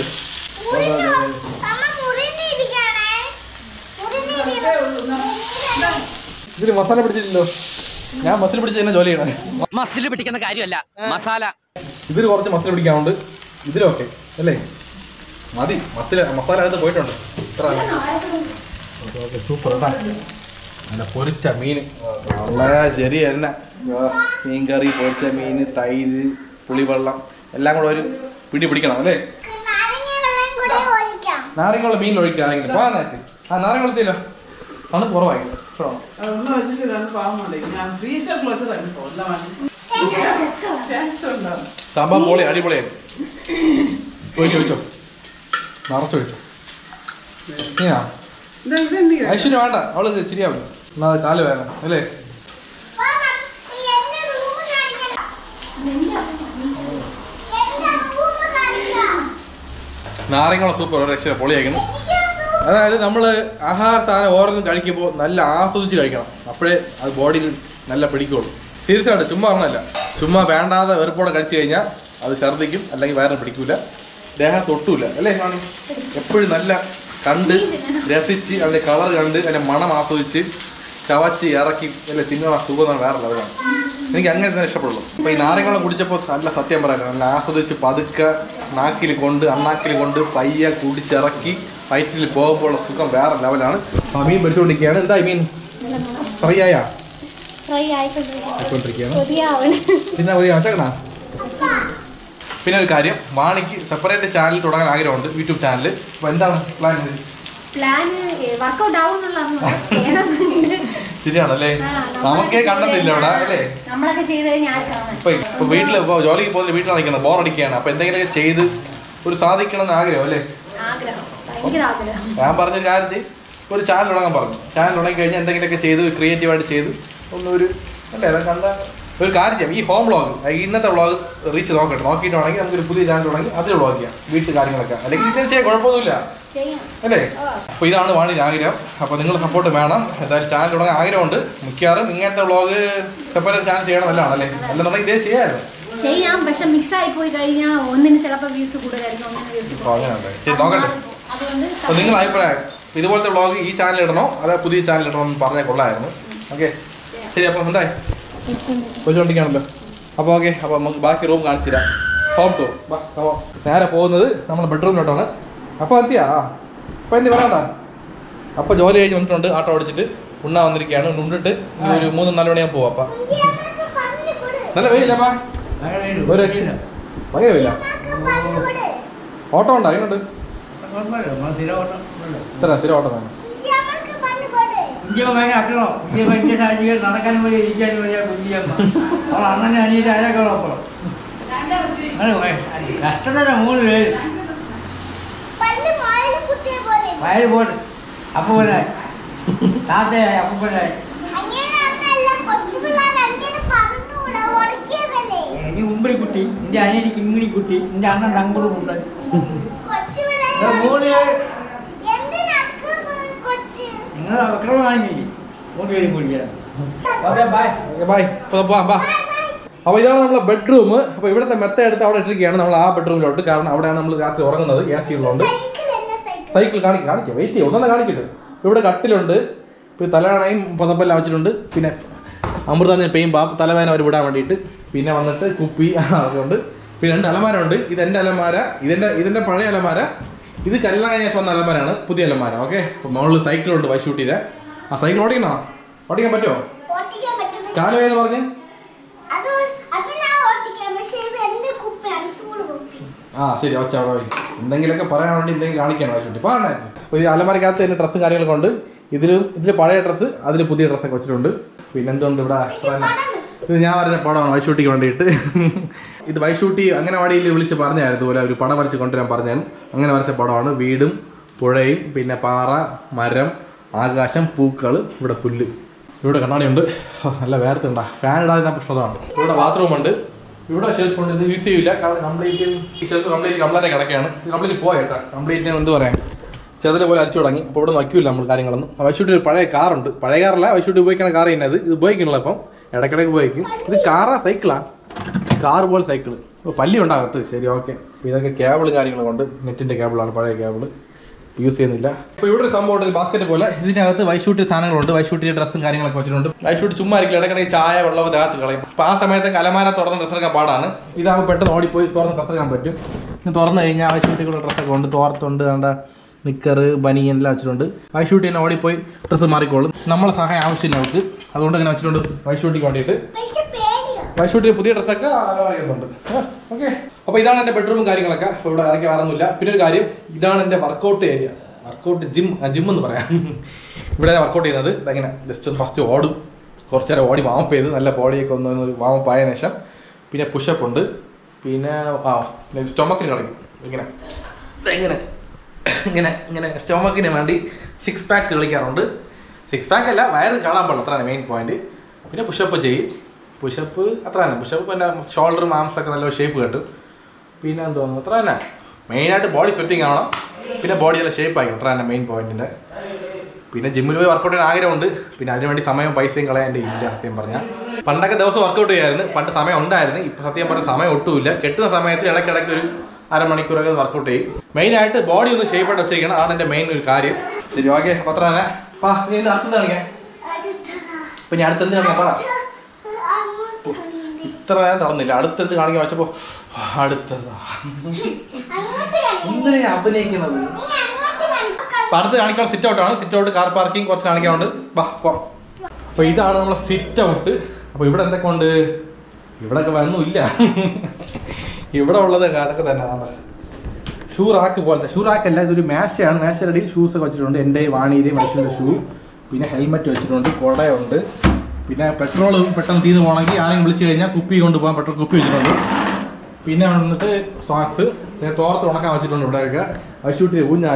അമ്മ മുറിഞ്ഞിരിക്കണേ മുറിഞ്ഞിരിക്കണം ഇതിൽ മസാല പിടിച്ചില്ലല്ലോ ഞാൻ മസിൽ പിടിച്ച് തന്നെ ജോലി ചെയ്യണേ മസിൽ പിടിക്കുന്ന കാര്യമല്ല മസാല ഇതിൽ കുറച്ച് മസാല പിടിക്കാനുണ്ട് ഇതിലൊക്കെ അല്ലേ മതി മസില മസാല അകത്ത് പോയിട്ടുണ്ട് ഇത്ര ഓക്കെ സൂപ്പർ കേട്ടാ നല്ല പൊരിച്ച മീൻ വളരെ ശരി തന്നെ മീൻ കറി പൊരിച്ച മീൻ തൈര് പുളിവെള്ളം എല്ലാം കൂടെ ഒരു പിടി പിടിക്കണം അല്ലേ നാരങ്ങ വെള്ളം കൂടെ ഒഴിക്കാം നാരങ്ങളുള്ള മീനിൽ ഒഴിക്കുകയാണെങ്കിൽ പോകാൻ നേരത്തെ ആ നാരങ്ങളെത്തിയല്ലോ തണുപ്പ് കുറവായി കേട്ടോ അതൊന്നും വെച്ചിട്ട് രണ്ട് പാവമല്ലേ ഞാൻ ഫ്രീസർ ക്ലോസ് തന്നെ കൊല്ലമാണ് ടേസ്റ്റ് ഉണ്ടാവും സാമ്പാർ പൊളി അടിപൊളിയായി ഒഴിച്ചോ ഒഴിച്ചോ നിറച്ചൊഴിച്ചോ നീയാ ഇതാ ഇതെന്ത് ഐശ്വര്യ വേണ്ട അവള് ശരിയാവില്ല എന്നാ അത് കാല് വേണം അല്ലേ വാ, ഈ എന്റെ റൂം കാണിക്കണം എന്റെ റൂം കാണിക്കാം നാരങ്ങള സൂപ്പർ ഒരു രക്ഷ പൊളിയായിരുന്നു എനിക്ക് room അതായത് നമ്മൾ ആഹാര സാധനം ഓരോന്നും കഴിക്കുമ്പോൾ നല്ല ആസ്വദിച്ച് കഴിക്കണം അപ്പോഴേ അത് ബോഡിയിൽ നല്ല പിടിക്കുള്ളൂ തീർച്ചയായിട്ടും ചുമ്മാ പറഞ്ഞല്ല ചുമ്മാ വേണ്ടാതെ വെറുപ്പോടെ കഴിച്ചു കഴിഞ്ഞാൽ അത് ഛർദ്ദിക്കും അല്ലെങ്കിൽ വയറിന് പിടിക്കൂല ദേഹം തൊട്ടൂല അല്ലേ മാണി എപ്പോഴും നല്ല കണ്ട് രസിച്ച് അതിന്റെ കളർ കണ്ട് അതിന്റെ മണം ആസ്വദിച്ച് ചവച്ച് ഇറക്കി അല്ലെ തിന്നണ സുഖം വേറെ ലെവലാണ് എനിക്ക് അങ്ങനെ തന്നെ ഇഷ്ടപ്പെടുള്ളൂ അപ്പൊ ഈ നാരങ്ങളും കുടിച്ചപ്പോൾ നല്ല സത്യം പറയാൻ നല്ല ആസ്വദിച്ച് പതുക്കെ നാക്കിൽ കൊണ്ട് അണ്ണാക്കിൽ കൊണ്ട് പയ്യെ കുടിച്ചിറക്കി വയറ്റിൽ പോകുമ്പോഴുള്ള സുഖം വേറെ ലെവലാണ് ആ മീൻ പിടിച്ചുകൊണ്ടിരിക്കുകയാണ് എന്താ ഈ മീൻ ഫ്രൈ ആയാ ഫ്രൈ ആയിക്കൊണ്ടിരിക്കും ആയിക്കൊണ്ടിരിക്കുകയാണ് കൊതിയാവണം പിന്നെ ഒരു ആശകണ പിന്നെ ഒരു കാര്യം വാണിക്ക് സെപ്പറേറ്റ് ചാനൽ തുടങ്ങാൻ ആഗ്രഹമുണ്ട് യൂട്യൂബ് ചാനൽ അപ്പൊ എന്താണ് പ്ലാൻ പ്ലാൻ വർക്കൗട്ട് ആവുന്നുള്ള ശരിയാണല്ലേ ആ, നമ്മളൊക്കെ നമുക്കേ കണ്ടിട്ടില്ല ഇവിടെ അല്ലേ നമ്മളൊക്കെ ചെയ്ത് കഴിഞ്ഞാൽ ആര് കാണാൻ ഇപ്പൊ ഇപ്പൊ വീട്ടില് ഇപ്പൊ ജോലിക്ക് പോകുന്ന വീട്ടിലാണ് നിൽക്കുന്നത് ബോറടിക്കുകയാണ് അപ്പൊ എന്തെങ്കിലുമൊക്കെ ചെയ്ത് ഒരു സാധിക്കണം എന്ന് ആഗ്രഹം അല്ലേ ആഗ്രഹം ഭയങ്കര ആഗ്രഹം ഞാൻ പറഞ്ഞ കാര്യത്തിൽ ഒരു ചാനൽ തുടങ്ങാൻ പറഞ്ഞു ചാനൽ തുടങ്ങി കഴിഞ്ഞാൽ എന്തെങ്കിലുമൊക്കെ ചെയ്ത് ക്രിയേറ്റീവായിട്ട് ചെയ്ത് ഒന്നൊരു അല്ലേ അതൊക്കെ കണ്ട ഒരു കാര്യം ചെയ്യാം ഈ ഹോം വ്ളോഗ് ഇന്നത്തെ വ്ളോഗ് റീച്ച് നോക്കട്ടെ നോക്കിയിട്ട് വേണമെങ്കിൽ നമുക്കൊരു പുതിയ ചാനൽ തുടങ്ങി അതിൽ വ്ളോഗ് ചെയ്യാം വീട്ടു കാര്യങ്ങളൊക്കെ അല്ലെങ്കിൽ ഇതിന് ചെയ്യാൻ കുഴപ്പമൊന്നുമില്ല ചെയ്യാം അല്ലേ അപ്പോൾ ഇതാണ് വാണിയുടെ ആഗ്രഹം അപ്പോൾ നിങ്ങൾ സപ്പോർട്ട് വേണം എന്തായാലും ചാനൽ തുടങ്ങാൻ ആഗ്രഹമുണ്ട് മിക്കവാറും ഇങ്ങനത്തെ വ്ളോഗ് സെപ്പറേറ്റ് ചാനൽ ചെയ്യണം നല്ലതാണ് അല്ലേ അല്ലെന്നുണ്ടെങ്കിൽ ഇതേ ചെയ്യാമായിരുന്നു ചെയ്യാം പക്ഷെ മിക്സ് ആയി പോയി കഴിഞ്ഞാൽ ഒന്നിന് ചിലപ്പോൾ വ്യൂസ് കൂടുതലായിരിക്കും ഒന്നിന് വ്യൂസ് അപ്പോൾ അങ്ങനെ ഉണ്ട് ശരി നോക്കട്ടെ അതുകൊണ്ട് അപ്പോൾ നിങ്ങൾ അഭിപ്രായം ഇതുപോലത്തെ വ്ളോഗ് ഈ ചാനൽ ഇടണോ അതോ പുതിയ ചാനൽ ഇടണോ എന്ന് പറഞ്ഞാൽ കൊള്ളായിരുന്നു ഓക്കെ ശരി അപ്പം എന്തായി കൊച്ചുകൊണ്ടിരിക്കുകയാണല്ലോ അപ്പോൾ ഓക്കെ അപ്പോൾ നമുക്ക് ബാക്കി റൂം കാണിച്ചു തരാം ഹോം ടൂർ അപ്പോൾ നേരെ പോകുന്നത് നമ്മൾ ബെഡ്റൂമിലോട്ടാണ് അപ്പോൾ എത്തിയാ അപ്പോൾ എന്തി പറയണ്ട അപ്പോൾ ജോലി കഴിഞ്ഞ് വന്നിട്ടുണ്ട് ആട്ടോ ഓടിച്ചിട്ട് ഉണ്ണാ വന്നിരിക്കുകയാണ് ഉണ്ടിട്ട് ഇനി ഒരു മൂന്ന് നാല് മണിയാകുമ്പോൾ പോവാം അപ്പം കുഞ്ചിയമ്മക്ക് പറഞ്ഞു കൊടു നല്ല വെയിലപ്പാ ഒരു രക്ഷയില്ല ഭയങ്കര വെയില അമ്മക്ക് പറഞ്ഞു കൊടു ഓട്ടോ ഉണ്ടോ അതിനുണ്ട് ഇത്ര സ്ഥിരം ഓട്ടം തന്നെ കുഞ്ചിയമ്മക്ക് പറഞ്ഞു കൊടു കുഞ്ചിയമ്മ അക്കണോ കുഞ്ചിയമ്മ ഇന്റെ സാഹചര്യം നടക്കാൻ വഴി ഇരിക്കാൻ വഴിയാ കുഞ്ചിയമ്മ അവൾ അണ്ണനെ അനിയിട്ട് അതിനേക്കാളും അപ്പുറം കഷ്ടത മൂന്ന് പേര് പണ്ട് മോളിൽ കുട്ടിയെ പോലെ വയറ് പോട്ട് അപ്പൂപ്പനായി താത്തയായി അപ്പൂപ്പനായി അങ്ങനെ അന്നല്ല കൊച്ചു പിള്ളേർ അങ്ങനെ പറഞ്ഞുകൂടാ ഉറക്കിയതല്ലേ നീ ഉമ്പിടി കുട്ടി നിന്റെ അനിയന് കിങ്ങിണി കുട്ടി നിന്റെ അണ്ണൻ തങ്കുളു കുട്ടൻ കൊച്ചു ഇവിടെ പിള്ളേർ മൂന്ന് പേര് എന്തിനക്ക് കൊച്ചു നിങ്ങൾ അക്രമം വാങ്ങിയില്ലേ മൂന്ന് പേരും കുടിക്കണം ഓക്കെ ബൈ ഓക്കെ ബൈ അപ്പോൾ പോവാം ബാ അപ്പോൾ ഇതാണ് നമ്മളെ ബെഡ്റൂം അപ്പോൾ ഇവിടുത്തെ മെത്ത എടുത്ത് അവിടെ ഇട്ടിരിക്കുകയാണ് നമ്മൾ ആ ബെഡ്റൂമിലോട്ട് കാരണം അവിടെയാണ് നമ്മൾ രാത്രി ഉറങ്ങുന്നത് എ സി ഉള്ളതുകൊണ്ട് സൈക്കിൾ എന്നെ സൈക്കിൾ സൈക്കിൾ കാണിക്കാം കാണിക്കാം വെയിറ്റ് ചെയ്യും ഒന്നും കാണിക്കട്ടെ ഇവിടെ കട്ടിലുണ്ട് പിന്നെ തലവേണയും പുതപ്പെല്ലാം വെച്ചിട്ടുണ്ട് പിന്നെ അമൃതാഞ്ജൻ പെയും പാ തലവേന അവർ വിടാൻ വേണ്ടിയിട്ട് പിന്നെ വന്നിട്ട് കുപ്പി അതുകൊണ്ട് പിന്നെ രണ്ട് അലമാര ഉണ്ട് ഇത് എൻ്റെ അലമാര ഇതിൻ്റെ ഇതിൻ്റെ പഴയ അലമാര ഇത് കല്യാണം കഴിഞ്ഞ ശേഷം വന്ന അലമാരാണ് പുതിയ അലമാര ഓക്കെ അപ്പോൾ മുകളിൽ സൈക്കിളുണ്ട് വൈശൂട്ടിയുടെ ആ സൈക്കിൾ ഓടിക്കണോ ഓടിക്കാൻ പറ്റുമോ ഓട്ടിക്കാൻ പറ്റും കാലുവേന്ന് പറഞ്ഞ് അത് അത് ഞാൻ ഓട്ടിക്കാം പക്ഷെ ഇത് എന്റെ കുപ്പിയാണ് സ്കൂൾ കുപ്പി ആ ശരി ഒച്ച അവിടെ പോയി എന്തെങ്കിലുമൊക്കെ പറയാൻ വേണ്ടി എന്തെങ്കിലും കാണിക്കണം വൈശൂട്ടി പാടണേ അപ്പോൾ ഈ അലമാരക്കകത്ത് തന്നെ ഡ്രസ്സും കാര്യങ്ങളൊക്കെ ഉണ്ട് ഇതിലും ഇതിൽ പഴയ ഡ്രസ്സ് അതിൽ പുതിയ ഡ്രസ്സൊക്കെ വെച്ചിട്ടുണ്ട് പിന്നെ എന്തുകൊണ്ട് ഇവിടെ ഇത് ഞാൻ വരച്ച പടമാണ് വൈശൂട്ടിക്ക് വേണ്ടിയിട്ട് ഇത് വൈശൂട്ടി അംഗനവാടിയിൽ വിളിച്ച് പറഞ്ഞായിരുന്നു ഇതുപോലെ ഒരു പടം വരച്ച് കൊണ്ടുവരാൻ പറഞ്ഞു അങ്ങനെ വരച്ച പടമാണ് വീടും പുഴയും പിന്നെ പാറ മരം ആകാശം പൂക്കൾ ഇവിടെ പുല്ല് ഇവിടെ കണ്ണാടിയുണ്ട് ഹോ, നല്ല വേർത്തുണ്ടാ ഫാൻ ഇടാതെ പ്രശ്നമാണ് ഇവിടെ ബാത്റൂം ഉണ്ട് ഇവിടെ ഷെൽഫ് ഉണ്ട് ഇത് യൂസ് ചെയ്യില്ല കാരണം കംപ്ലീറ്റ് ഈ ഷെൽഫ് കംപ്ലീറ്റ് കംപ്ലീറ്റ് കിടക്കുകയാണ് കംപ്ലീറ്റ് പോയേട്ടാ കംപ്ലീറ്റ് എന്ത് പറയാം ചെതില് പോലെ അടിച്ചു തുടങ്ങി അപ്പോൾ ഇവിടെ വയ്ക്കൂല നമ്മൾ കാര്യങ്ങളൊന്നും വൈശൂട്ടി ഒരു പഴയ കാറുണ്ട് പഴയ കാറല്ല വൈശൂട്ടി ഉപയോഗിക്കുന്ന കാർ ചെയ്യുന്നത് ഇത് ഉപയോഗിക്കണില്ല അപ്പം ഇടയ്ക്കിടയ്ക്ക് ഉപയോഗിക്കും ഇത് കാറാ സൈക്കിളാ കാർ പോലെ സൈക്കിൾ ഇപ്പോൾ പല്ലി ഉണ്ടാകത്ത് ശരി ഓക്കെ ഇതൊക്കെ കേബിൾ കാര്യങ്ങളും കൊണ്ട് നെറ്റിൻ്റെ കേബിളാണ് പഴയ കേബിൾ യൂസ് ചെയ്യുന്നില്ല അപ്പോൾ ഇവിടെ ഒരു സംഭവം ഉണ്ട് ഒരു ബാസ്ക്കറ്റ് പോലെ ഇതിനകത്ത് വൈശൂട്ടി സാധനങ്ങളുണ്ട് വൈശൂട്ടി ഡ്രസ്സും കാര്യങ്ങളൊക്കെ വെച്ചിട്ടുണ്ട് വൈശൂട്ടി ചുമ്മാ ആയിരിക്കും ഇടയ്ക്കിടയ്ക്ക് ചായ വെള്ളവും അകത്ത് കളയും അപ്പോൾ ആ സമയത്ത് അലമാര തുറന്ന് ഡ്രസ്സ് എടുക്കാൻ പാടാണ് ഇതാകുമ്പോൾ പെട്ടെന്ന് ഓടിപ്പോയി തുറന്ന് ഡ്രസ്സ് എടുക്കാൻ പറ്റും ഇത് തുറന്നു കഴിഞ്ഞാൽ വൈശൂട്ടിക്കുള്ള ഡ്രസ്സൊക്കെ ഉണ്ട് തോർത്തുണ്ട് കണ്ട നിക്കർ ബനിയൻ എല്ലാം വെച്ചിട്ടുണ്ട് വൈശൂട്ടി തന്നെ ഓടിപ്പോയി ഡ്രസ്സ് മാറിക്കോളും നമ്മളെ സഹായം ആവശ്യമില്ല അവർക്ക് അതുകൊണ്ട് ഇങ്ങനെ വെച്ചിട്ടുണ്ട് വൈശൂട്ടിക്ക് വേണ്ടിയിട്ട് പക്ഷെ പേടിയാണ് വൈശൂട്ടി പുതിയ ഡ്രസ്സൊക്കെ അറിയുന്നുണ്ട് ഓക്കെ അപ്പോൾ ഇതാണ് എൻ്റെ ബെഡ്റൂമും കാര്യങ്ങളൊക്കെ അപ്പോൾ ഇവിടെ ഇറക്കി വേറൊന്നുമില്ല പിന്നെ ഒരു കാര്യം ഇതാണ് എൻ്റെ workout area workout gym gym എന്ന് പറയാം ഇവിടെ വർക്കൗട്ട് ചെയ്യുന്നത് ഇതെങ്ങനെ ജസ്റ്റ് ഒന്ന് ഫസ്റ്റ് ഓടും കുറച്ച് നേരം ഓടി വാമപ്പ് ചെയ്ത് നല്ല ബോഡിയൊക്കെ ഒന്ന് ഒരു വാമപ്പ് ആയതിനു ശേഷം പിന്നെ പുഷപ്പ് ഉണ്ട് പിന്നെ ആ സ്റ്റൊമക്കിന് കളിക്കും ഇങ്ങനെ ഇങ്ങനെ ഇങ്ങനെ ഇങ്ങനെ സ്റ്റൊമക്കിന് വേണ്ടി സിക്സ് പാക്ക് കളിക്കാറുണ്ട് സിക്സ് പാക്ക് അല്ല വയറ് ചാടാൻ പാടില്ല അത്രയാണ് മെയിൻ പോയിന്റ് പിന്നെ പുഷപ്പ് ചെയ്യും പുഷപ്പ് അത്ര തന്നെ പുഷപ്പ് പിന്നെ ഷോൾഡർ മാംസ് ഒക്കെ നല്ല ഷേപ്പ് കിട്ടും പിന്നെ എന്ത് തോന്നുന്നു അത്ര തന്നെ മെയിനായിട്ട് ബോഡി സെറ്റിംഗ് ആവണം പിന്നെ ബോഡി നല്ല ഷേപ്പ് ആയിരിക്കും അത്ര തന്നെ മെയിൻ പോയിന്റിൻ്റെ പിന്നെ ജിമ്മിൽ പോയി വർക്കൗട്ട് ചെയ്യാൻ ആഗ്രഹമുണ്ട് പിന്നെ അതിനുവേണ്ടി സമയം പൈസയും കളയാൻ എൻ്റെ ഇല്ല സത്യം പറഞ്ഞാൽ പണ്ടൊക്കെ ദിവസം വർക്കൗട്ട് ചെയ്യായിരുന്നു പണ്ട് സമയം ഉണ്ടായിരുന്നു ഇപ്പൊ സത്യം പറഞ്ഞ സമയം ഒട്ടുമില്ല കെട്ടുന്ന സമയത്ത് ഇടയ്ക്കിടയ്ക്ക് ഒരു അരമണിക്കൂറൊക്കെ വർക്കൗട്ട് ചെയ്യും മെയിനായിട്ട് ബോഡി ഒന്ന് ഷേപ്പ് ആയിട്ട് വെച്ചിരിക്കണം അതാണ് എൻ്റെ മെയിൻ ഒരു കാര്യം ശരി ഓക്കെ അപ്പൊ അത്ര തന്നെ പാ നീ എന്ത് അടുത്ത് കാണിക്കാൻ അടുത്തതാ ഇപ്പൊ ഞാൻ അടുത്ത് എന്ത് കാണിക്കാൻ പറ അങ്ങോട്ട് കളിയുണ്ട് ഇത്ര നേരം തളർന്നില്ല അടുത്തെന്ത് കാണിക്കാൻ വെച്ചപ്പോ അടുത്തതാ അങ്ങോട്ട് കളി എന്തിനാ അഭിനയിക്കുന്നത് നീ അങ്ങോട്ട് കളി അപ്പൊ അടുത്ത് കാണിക്കാൻ സിറ്റ് ഔട്ട് ആണ് സിറ്റ് ഔട്ട് കാർ പാർക്കിംഗ് കുറച്ച് കാണിക്കാനുണ്ട് ബാ പോ അപ്പൊ ഇതാണ് നമ്മളെ സിറ്റ് ഔട്ട് അപ്പൊ ഇവിടെ എന്തൊക്കെ ഉണ്ട് ഇവിടെ ഒക്കെ ഒന്നുമില്ല ഇവിടെ ഉള്ളത് അതൊക്കെ തന്നെ ഷൂ റാക്ക് പോലത്തെ ഷൂ റാക്ക് അല്ല ഇതൊരു മേശയാണ് മേശയുടെ അടിയിൽ ഷൂസ് ഒക്കെ വെച്ചിട്ടുണ്ട് എൻ്റെ വാണിയുടെയും മനുഷ്യൻ്റെ ഷൂ പിന്നെ ഹെൽമെറ്റ് വെച്ചിട്ടുണ്ട് കുടയുണ്ട് പിന്നെ പെട്രോൾ പെട്ടെന്ന് തീർന്നു പോകണമെങ്കിൽ ആരെങ്കിലും വിളിച്ചു കഴിഞ്ഞാൽ കുപ്പി കൊണ്ടുപോകാൻ പെട്രോൾ കുപ്പി വെച്ചിട്ടുണ്ട് പിന്നെ വന്നിട്ട് സോക്സ് പിന്നെ തോർത്ത് ഉണക്കാൻ വെച്ചിട്ടുണ്ട് ഇവിടെയൊക്കെ വശൂട്ടി ഊഞ്ഞാല്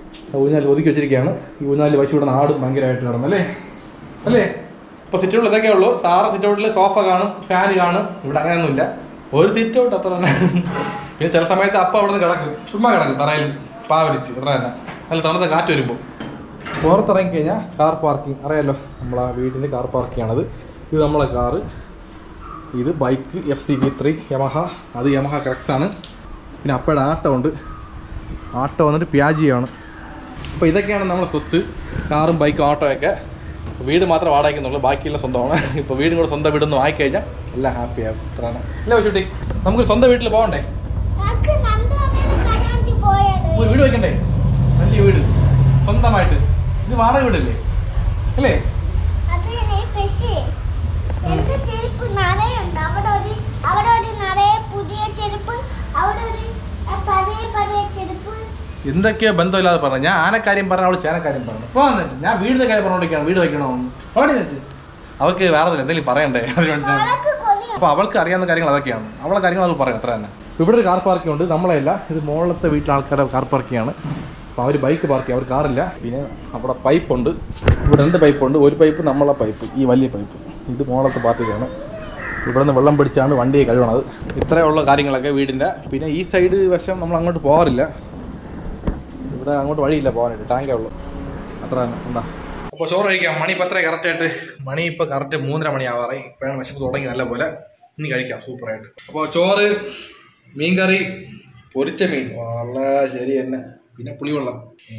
ഊഞ്ഞാൽ ഒതുക്കി വെച്ചിരിക്കുകയാണ് ഈ ഊഞ്ഞാൽ പശു ഇവിടെ നാടും ഭയങ്കരമായിട്ട് കിടന്നു അല്ലേ അല്ലേ ഇപ്പൊ സിറ്റ് ഔട്ടിൽ ഇതൊക്കെ ഉള്ളൂ സാറ് സിറ്റ് ഔട്ടിൽ സോഫ കാണും ഫാൻ കാണും ഇവിടെ അങ്ങനെയൊന്നുമില്ല ഒരു സിറ്റ് ഔട്ട് അത്ര തന്നെ പിന്നെ ചില സമയത്ത് അപ്പം അവിടെ നിന്ന് കിടക്കും ചുമ്മാ കിടക്കും തറയിൽ പാവലിച്ച് ഇത്ര തന്നെ നല്ല തണുത്ത കാറ്റ് വരുമ്പോൾ പുറത്തിറങ്ങി കഴിഞ്ഞാൽ കാർ പാർക്കിംഗ് അറിയാലോ നമ്മളെ വീടിൻ്റെ കാർ പാർക്കിംഗ് ആണത് ഇത് നമ്മളെ കാറ് ഇത് bike F C B three Yamaha അത് യമഹ ക്രക്സ് ആണ് പിന്നെ അപ്പയുടെ ആട്ടോ ഉണ്ട് ആട്ടോ വന്നിട്ട് പ്യാജിയാണ് അപ്പോൾ ഇതൊക്കെയാണ് നമ്മുടെ സ്വത്ത് കാറും ബൈക്കും ഓട്ടോയൊക്കെ വീട് മാത്രം വാടകയ്ക്കുന്നുള്ളൂ ബാക്കിയെല്ലാം സ്വന്തമാണ് ഇപ്പോൾ വീടും കൂടെ സ്വന്തം വീടൊന്നും ആയിക്കഴിഞ്ഞാൽ എല്ലാം ഹാപ്പി ആകും ഇത്രയാണ് അല്ലേ പശുട്ടി നമുക്ക് സ്വന്തം വീട്ടിൽ പോകണ്ടേ നമുക്ക് നന്ദവനം കാണാൻ പോയത് ഒരു വീട് വെക്കണ്ടേ വലിയ വീട് സ്വന്തമായിട്ട് ഇത് വാടക വീടല്ലേ അല്ലേ അത് തന്നെ പക്ഷേ എന്റെ ചെരുപ്പ് നിറയുണ്ട് അവിടെ ഒരു അവിടെ ഒരു നിറയെ പുതിയ ചെരുപ്പ് അവിടെ ഒരു ആ, പഴയ പഴയ ചെരുപ്പ് എന്തൊക്കെയോ ബന്ധമില്ലാതെ പറഞ്ഞു ഞാൻ ആനക്കാര്യം പറഞ്ഞു അവള് ചേനക്കാര്യം പറഞ്ഞു ഇപ്പോൾ വന്നിട്ട് ഞാൻ വീടിന്റെ കാര്യം പറഞ്ഞോണ്ടിരിക്കുകയാണ് വീട് വെക്കണമെന്ന് അവിടെ വെച്ച് അവൾക്ക് വേറെ എന്തെങ്കിലും പറയണ്ടേ അതിന് വേണ്ടിയിട്ടാണ് വളക്ക് കൊതിയുണ്ട് അപ്പോൾ അവൾക്ക് അറിയാവുന്ന കാര്യങ്ങൾ അതൊക്കെയാണ് അവളെ കാര്യങ്ങൾ അത് പറയും അത്ര തന്നെ ഇവിടെ ഒരു കാർ പാർക്കിംഗ് ഉണ്ട് നമ്മളെയല്ല ഇത് മുകളിലത്തെ വീട്ടിലെ ആൾക്കാരുടെ കാർ പാർക്കിംഗ് ആണ് അപ്പോൾ അവർ ബൈക്ക് പാർക്ക് ചെയ്യും അവർ കാറില്ല പിന്നെ അവിടെ പൈപ്പ് ഉണ്ട് ഇവിടെ രണ്ട് പൈപ്പ് ഉണ്ട് ഒരു പൈപ്പ് നമ്മളെ പൈപ്പ് ഈ വലിയ പൈപ്പ് ഇത് മുകളിലത്തെ പാർട്ടിയാണ് ഇവിടെ നിന്ന് വെള്ളം പിടിച്ചാണ് വണ്ടിയെ കഴുകണത് ഇത്രയുള്ള കാര്യങ്ങളൊക്കെ വീടിൻ്റെ പിന്നെ ഈ സൈഡ് വശം നമ്മൾ അങ്ങോട്ട് പോകാറില്ല ഇവിടെ അങ്ങോട്ട് വഴിയില്ല പോകാനായിട്ട് ടാങ്കേ ഉള്ളൂ അത്ര തന്നെ ഉണ്ടാ അപ്പോൾ ചോറ് കഴിക്കാം മണി ഇപ്പം എത്ര കറക്റ്റായിട്ട് മണി ഇപ്പോൾ കറക്റ്റ് മൂന്നര മണി ആവാറായി ഇപ്പോഴാണ് വിശപ്പ് തുടങ്ങി നല്ല പോലെ ഇനി കഴിക്കാം സൂപ്പറായിട്ട് അപ്പോൾ ചോറ് മീൻകറി പൊരിച്ച മീൻ വളരെ ശരി തന്നെ പിന്നെ പുളിവെള്ളം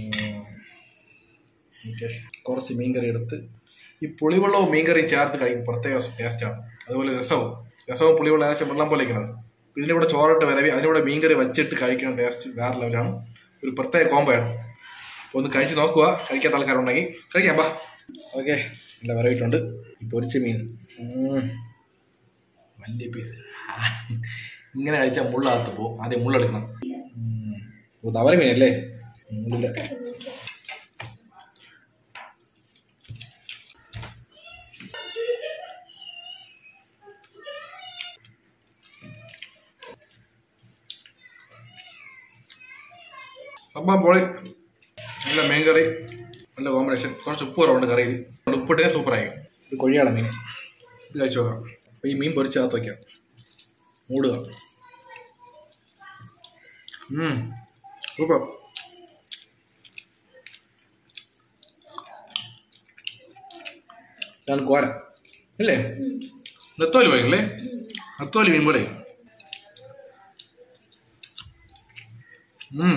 ഓക്കെ കുറച്ച് മീൻകറി എടുത്ത് ഈ പുളിവെള്ളവും മീൻകറിയും ചേർത്ത് കഴിക്കും പ്രത്യേക ടേസ്റ്റാണ് അതുപോലെ രസവും രസവും പുളിവെള്ളം ഏകദേശം വെള്ളം പോലെ ഇരിക്കുന്നത് ഇതിൻ്റെ കൂടെ ചോറിട്ട് വരവി അതിൻ്റെ കൂടെ മീൻകറി വെച്ചിട്ട് കഴിക്കുന്ന ടേസ്റ്റ് വേറെ ലെവലാണ് ഒരു പ്രത്യേക കോംബോയാണ് അപ്പോൾ ഒന്ന് കഴിച്ച് നോക്കുക കഴിക്കാത്ത ആൾക്കാരുണ്ടെങ്കിൽ കഴിക്കാം ബാ ഓക്കെ നല്ല വരവിട്ടുണ്ട് ഈ പൊരിച്ച മീൻ ഉം. വലിയ പീസ് ഇങ്ങനെ കഴിച്ചാൽ മുള്ളകത്ത് പോകും ആദ്യം മുള്ളെടുക്കണം ഉം. ഓ തവര മീനല്ലേ മുള്ളില്ല അപ്പം പൊളി നല്ല മീൻ കറി നല്ല കോമ്പിനേഷൻ കുറച്ച് ഉപ്പ് കുറവുണ്ട് കറിയിൽ ഉപ്പിട്ടേ സൂപ്പറായി ഇത് കൊഴിയാള മീൻ ഇത് കഴിച്ചു നോക്കാം അപ്പോൾ ഈ മീൻ പൊരിച്ചകത്ത് വയ്ക്കാം മൂടുക ഉം, സൂപ്പർ ഇതാണ് കോര അല്ലേ നെത്തോലി പോയല്ലേ നെത്തോലി മീൻ പോലെ ഉം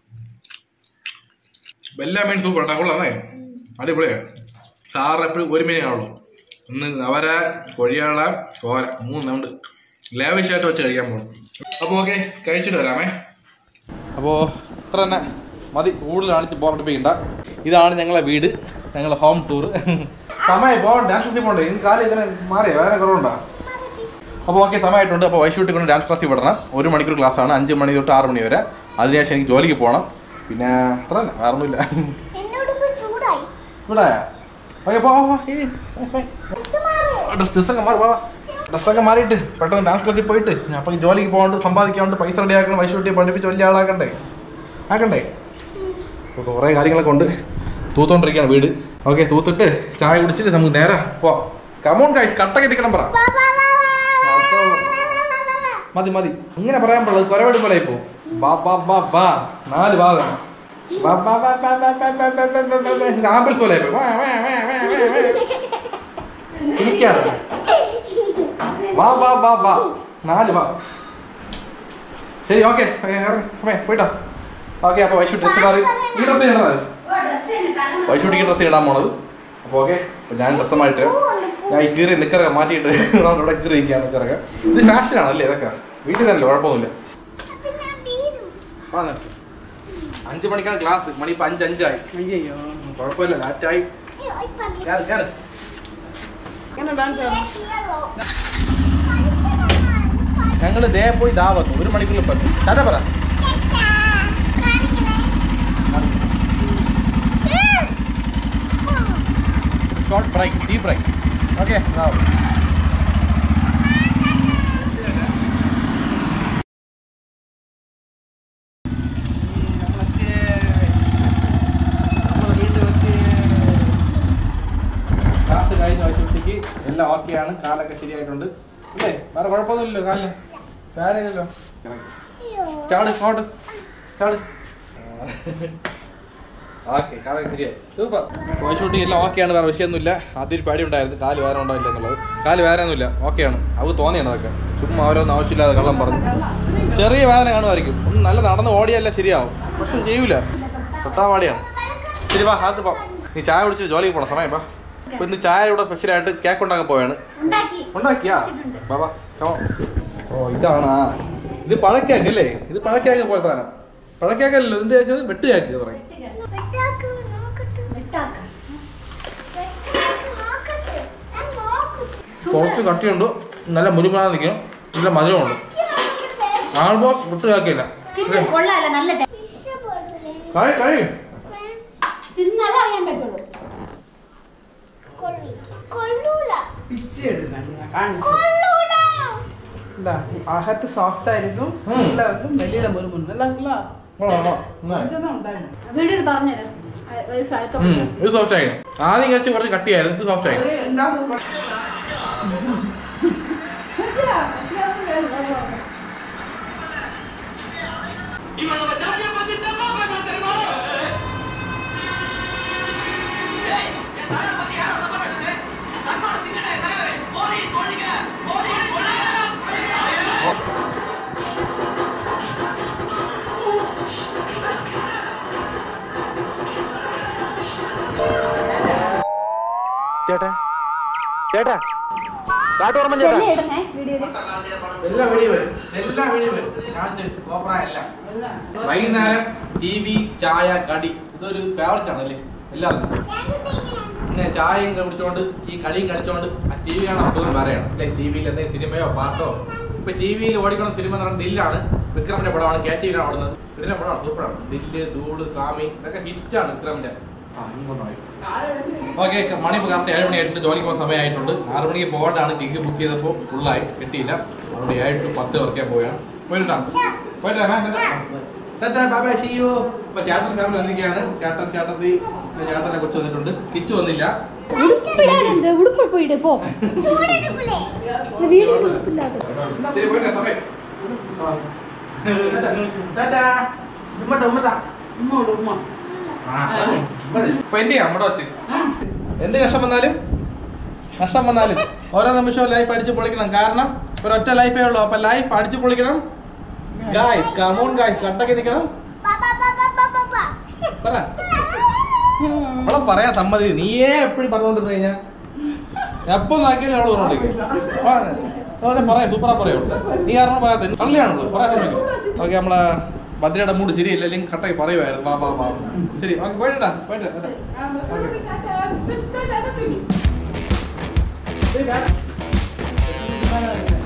എല്ലാ മീൻ സൂപ്പർ ഉണ്ടാ കൊള്ളാമേ അടിപൊളിയാ സാറിന് എപ്പോഴും ഒരു മീനേ കാണുള്ളൂ ഇന്ന് അവര കൊഴിയാള കോര മൂന്നുണ്ട് ലേവിഷായിട്ട് വെച്ച് കഴിക്കാൻ പോകും അപ്പോൾ ഓക്കെ കഴിച്ചിട്ട് വരാമേ അപ്പോൾ ഇത്ര തന്നെ മതി കൂടുതൽ കാണിച്ച് ബോറടിപ്പിക്കണ്ട ഇതാണ് ഞങ്ങളെ വീട് ഞങ്ങളെ ഹോം ടൂർ സമയം പോകണ്ട ഡാൻസ് ക്ലാസ്സിൽ പോകണ്ടേ ഇന്ന് കാലം ഇങ്ങനെ മാറിയോ വേറെ കുറവുണ്ടോ അപ്പോൾ ഓക്കെ സമയമായിട്ടുണ്ട് അപ്പോൾ വൈശൂട്ടി കൊണ്ട് ഡാൻസ് ക്ലാസ്സിൽ വിടണം ഒരു മണിക്കൂർ ക്ലാസ്സാണ് അഞ്ച് മണി തൊട്ട് ആറ് മണി വരെ അതിനുശേഷം എനിക്ക് ജോലിക്ക് പോകണം പിന്നെ അത്ര തന്നെ വേറെ ഒന്നുമില്ല എന്നോട് ഇപ്പൊ ചൂടായി ഇവിടെ ഓക്കെ പോ ഇത് മാറ്. ഡ്രസ് ഡ്രസ്സൊക്കെ മാറി പോവാ ഡ്രസ്സൊക്കെ മാറിയിട്ട് പെട്ടെന്ന് ഡാൻസ് ക്ലാസ്സിൽ പോയിട്ട് ഞാൻ അപ്പം ജോലിക്ക് പോകാണ്ട് സമ്പാദിക്കാണ്ട് പൈസ റെഡി ആക്കണം വൈശൂട്ടി പഠിപ്പിച്ച് വലിയ ആളാക്കണ്ടേ ആക്കണ്ടേ അപ്പോൾ കുറേ കാര്യങ്ങളൊക്കെ ഉണ്ട് തൂത്തോണ്ടിരിക്കുകയാണ് വീട് ഓക്കെ തൂത്തിട്ട് ചായ കുടിച്ചിട്ട് നമുക്ക് നേരെ പോ കമോൺ ഗൈസ് കട്ടൊക്കെ നിൽക്കണം പറ വാ, വാ, വാ, വാ. അപ്പോൾ വാ, വാ, വാ, വാ. മതി മതി ഇങ്ങനെ പറയാൻ പാടില്ല കുരവടി പോലെ ഇപ്പോ ബാ ബാ ബാ ബാ നാല് ബാ വേണം ബാ ബാ ബാ ബാ ബാ ബാ ബാ ബാ ബാ ബാ ബാ ബാ ആപ്പിൾസ് പോലെ ഇപ്പോ. വാ, വാ, വാ, വാ, വാ, വാ. ചിരിക്കാതെ. വാ വാ വാ വാ നാല് വാ ശരി ഓക്കെ പോയിട്ടോ ഓക്കെ അപ്പൊ വൈഷു ഡ്രസ്സ് മാറി ഈ ഡ്രസ്സ് ചെയ്യണത് വൈഷുട്ടിക്ക് ഡ്രസ്സ് ഇടാൻ പോണത് അപ്പൊ ഓക്കെ അപ്പൊ ഞാൻ ഡ്രസ്സ് മാറ്റിട്ട് ഞാൻ ഈ കീറി നിക്കറൊക്കെ മാറ്റിയിട്ട് നമ്മൾ ഇവിടെ കീറി ഇരിക്കാൻ നിക്കറൊക്കെ ഇത് ഫാഷനാണല്ലേ ഇതൊക്കെ വീട്ടിൽ തന്നെ കുഴപ്പമൊന്നുമില്ല അത് ഞാൻ വീഴും. ആ, നിർത്ത്. അഞ്ച് മണിക്കാണ് ക്ലാസ് മണി ഇപ്പൊ അഞ്ച് അഞ്ചായി അയ്യോ ഉം, കുഴപ്പമില്ല ലാറ്റായി അയ്യോ, ഇപ്പൊ വീഴും. കേറ് കേറ് എങ്ങനെ ഡാൻസ് ഹീറോ. കളിക്കണമാണ്. ഞങ്ങൾ ദേ പോയി ദാ വന്നു ഒരു മണിക്കൂറിൽ പറ്റും ചേട്ടാ പറ കളിക്കട്ടാ. കാണിക്കണേ. Short break deep break okay എല്ലാം ഓക്കെയാണ് കാലൊക്കെ ശരിയായിട്ടുണ്ട് അല്ലേ വേറെ കുഴപ്പമൊന്നുമില്ലല്ലോ കാലിന് വേറെയില്ലല്ലോ അയ്യോ ചാട് അങ്ങോട്ട് ചാട് ഓക്കെ കാലൊക്കെ ശരിയായി സൂപ്പർ കോശൂട്ടി എല്ലാം ഓക്കെയാണ് വേറെ വിഷയമൊന്നുമില്ല ആദ്യം ഒരു പേടി ഉണ്ടായിരുന്നു കാല് വേറെ ഉണ്ടാവില്ല എന്നുള്ളത് കാല് വേറെ ഒന്നുമില്ല ഓക്കെയാണ് അവർക്ക് തോന്നിയാണ് അതൊക്കെ ചുമ്മാ ഓരോന്നും ആവശ്യമില്ലാതെ കള്ളം പറഞ്ഞു ചെറിയ വേദന കാണുമായിരിക്കും ഒന്ന് നല്ല നടന്ന് ഓടിയല്ല ശരിയാവും പക്ഷെ ചെയ്യൂല തൊട്ടാവാടിയാണ് ശരി വാ അത് പോ നീ ചായ കുടിച്ച് ജോലിക്ക് പോണം സമയം വാ ഇപ്പൊ ഇന്ന് ചായ ഇവിടെ സ്പെഷ്യലായിട്ട് കേക്ക് ഉണ്ടാക്കാൻ പോവാണ് ഉണ്ടാക്കി ഉണ്ടാക്കിയാ ബാബാ come on. ഓ ഇതാണാ ഇത് പഴക്കേക്ക് അല്ലേ ഇത് പഴക്കേക്ക് പോലെ സാധനം പഴക്കേക്കല്ലോ എന്ത് കേക്ക് വെട്ട് കേക്ക് പറയും വെട്ടാക്ക് നോക്കട്ടെ വിട്ടാക്കാം വെട്ടാക്ക് നോക്കട്ടെ ഞാൻ നോക്കും കുറച്ച് കട്ടിയുണ്ട് നല്ല മുരുമാതെ നിൽക്കും നല്ല മധുരമുണ്ട് ആൾമോസ്റ്റ് വെട്ട് കേക്കില്ല തിന്നു കൊള്ളാല്ല നല്ല ടേ- ഇഷ്ടപ്പെടില്ലേ കഴി കഴി തിന്നാലേ അറിയാൻ പറ്റുള്ളൂ കൊള്ളി കൊള്ളൂല പിച്ചി എടുക്കണം കാണിച്ചു കൊള്ളൂല ഇതാ അകത്ത് സോഫ്റ്റ് ആയിരിക്കും ഉം. ഉള്ള வந்து வெளியில முறுமுறு நல்லா இருக்குல்ல ഓ, ഓ, നന്നായി. கொஞ்சம் தான் ഉണ്ടായിരുന്നു വീഡിയോയിൽ പറഞ്ഞത് ഒരു സ്ഥലത്ത് ഉം, ഇത് സോഫ്റ്റ് ആയി ആദ്യം കഴിച്ച് കുറച്ച് കട്ടിയായിരുന്നു ഇത് സോഫ്റ്റ് ആയി அது ரெண்டாவது ചേട്ടാ ചേട്ടാ കാട്ടോർമ്മ ചേട്ടാ വെള്ളം ഇടുന്നേ വീഡിയോയിൽ എല്ലാ വീഡിയോ വരും എല്ലാ വീഡിയോ വരും കാണിച്ച് കോപ്രായല്ല വൈകുന്നേരം ടി വി ചായ കടി ഇതൊരു ഫേവററ്റ് ആണല്ലേ എല്ലാവർക്കും പിന്നെ ചായയും കുടിച്ചോണ്ട് ഈ കടിയും കടിച്ചോണ്ട് ആ ടി വി കാണാൻ അസുഖം വേറെയാണ് അല്ലെ ടി വിയിൽ എന്തെങ്കിലും സിനിമയോ പാട്ടോ ഇപ്പൊ ടി വിയിൽ ഓടിക്കുന്ന സിനിമ എന്ന് പറയുന്നത് ദില്ലാണ് വിക്രമിന്റെ പടമാണ് കെ ടി വിയിലാണ് ഓടുന്നത് ഇതിലെ പടമാണ് സൂപ്പറാണ് ദില്ല് ധൂള് സ്വാമി ഇതൊക്കെ ഹിറ്റാണ് വിക്രമിന്റെ ആ ഇങ്ങോട്ടായി ഓക്കെ മണി ഇപ്പോൾ കറക്റ്റ് ഏഴ് മണിയായിട്ടുണ്ട് ജോലിക്ക് പോകാൻ സമയമായിട്ടുണ്ട് ആറ് മണിക്ക് പോകട്ടാണ് ടിക്കറ്റ് ബുക്ക് ചെയ്തപ്പോൾ ഫുള്ളായി കിട്ടിയില്ല അതുകൊണ്ട് ഏഴ് ടു പത്ത് വർക്കേ പോയാണ് പോയിട്ടാ പോയിട്ടാ ടാറ്റാ ബാബാ ഷിയോ ഇപ്പൊ ചേട്ടൻ ഫാമിലി വന്നിരിക്കുകയാണ് ചേട്ടൻ ചേട്ടത്തി പിന്നെ ചേട്ടന്റെ കൊച്ചു വന്നിട്ടുണ്ട് കിച്ചു വന്നില്ല ഉടുപ്പിടാനെന്ത് ഉടുപ്പ് പോയിട്ട് പോ ചൂടെടുക്കൂലേ വീഡിയോ ഉടുപ്പില്ലാതെ ശരി പോയിട്ടാ സമയം ടാറ്റാ ഉമ്മത്താ ഉമ്മത്താ ഉമ്മോട് ഉമ്മ ഇപ്പൊ എന്റെ നമ്മുടെ വച്ച് എന്ത് കഷ്ടം വന്നാലും നഷ്ടം വന്നാലും ഓരോ നിമിഷവും ലൈഫ് അടിച്ചു പൊളിക്കണം കാരണം ഒരൊറ്റ ലൈഫേ ഉള്ളൂ അപ്പൊ ലൈഫ് അടിച്ചു പൊളിക്കണം ഗായ്സ് കമോൺ ഗായ്സ് കട്ടൊക്കെ നിൽക്കണം ബാബാ ബാബാ ബാബാ ബാ പറ അവളെ പറയാൻ സമ്മതി നീയേ എപ്പോഴും പറഞ്ഞുകൊണ്ടിരുന്നു കഴിഞ്ഞാ എപ്പോ നോക്കിയാലും അവള് പറഞ്ഞോണ്ടിരിക്കും പറയാം സൂപ്പറാ പറയുള്ളൂ നീ കാരണം പറയാത്ത കള്ളിയാണല്ലോ പറയാൻ സമ്മതിക്കും ഓക്കെ നമ്മളെ ഭദ്രയുടെ മൂഡ് ശരിയില്ല അല്ലെങ്കിൽ കട്ടായി പറയുമായിരുന്നു വാ വാ വാ ശരി ഓക്കെ പോയിട്ടാ പോയിട്ട് ഇത്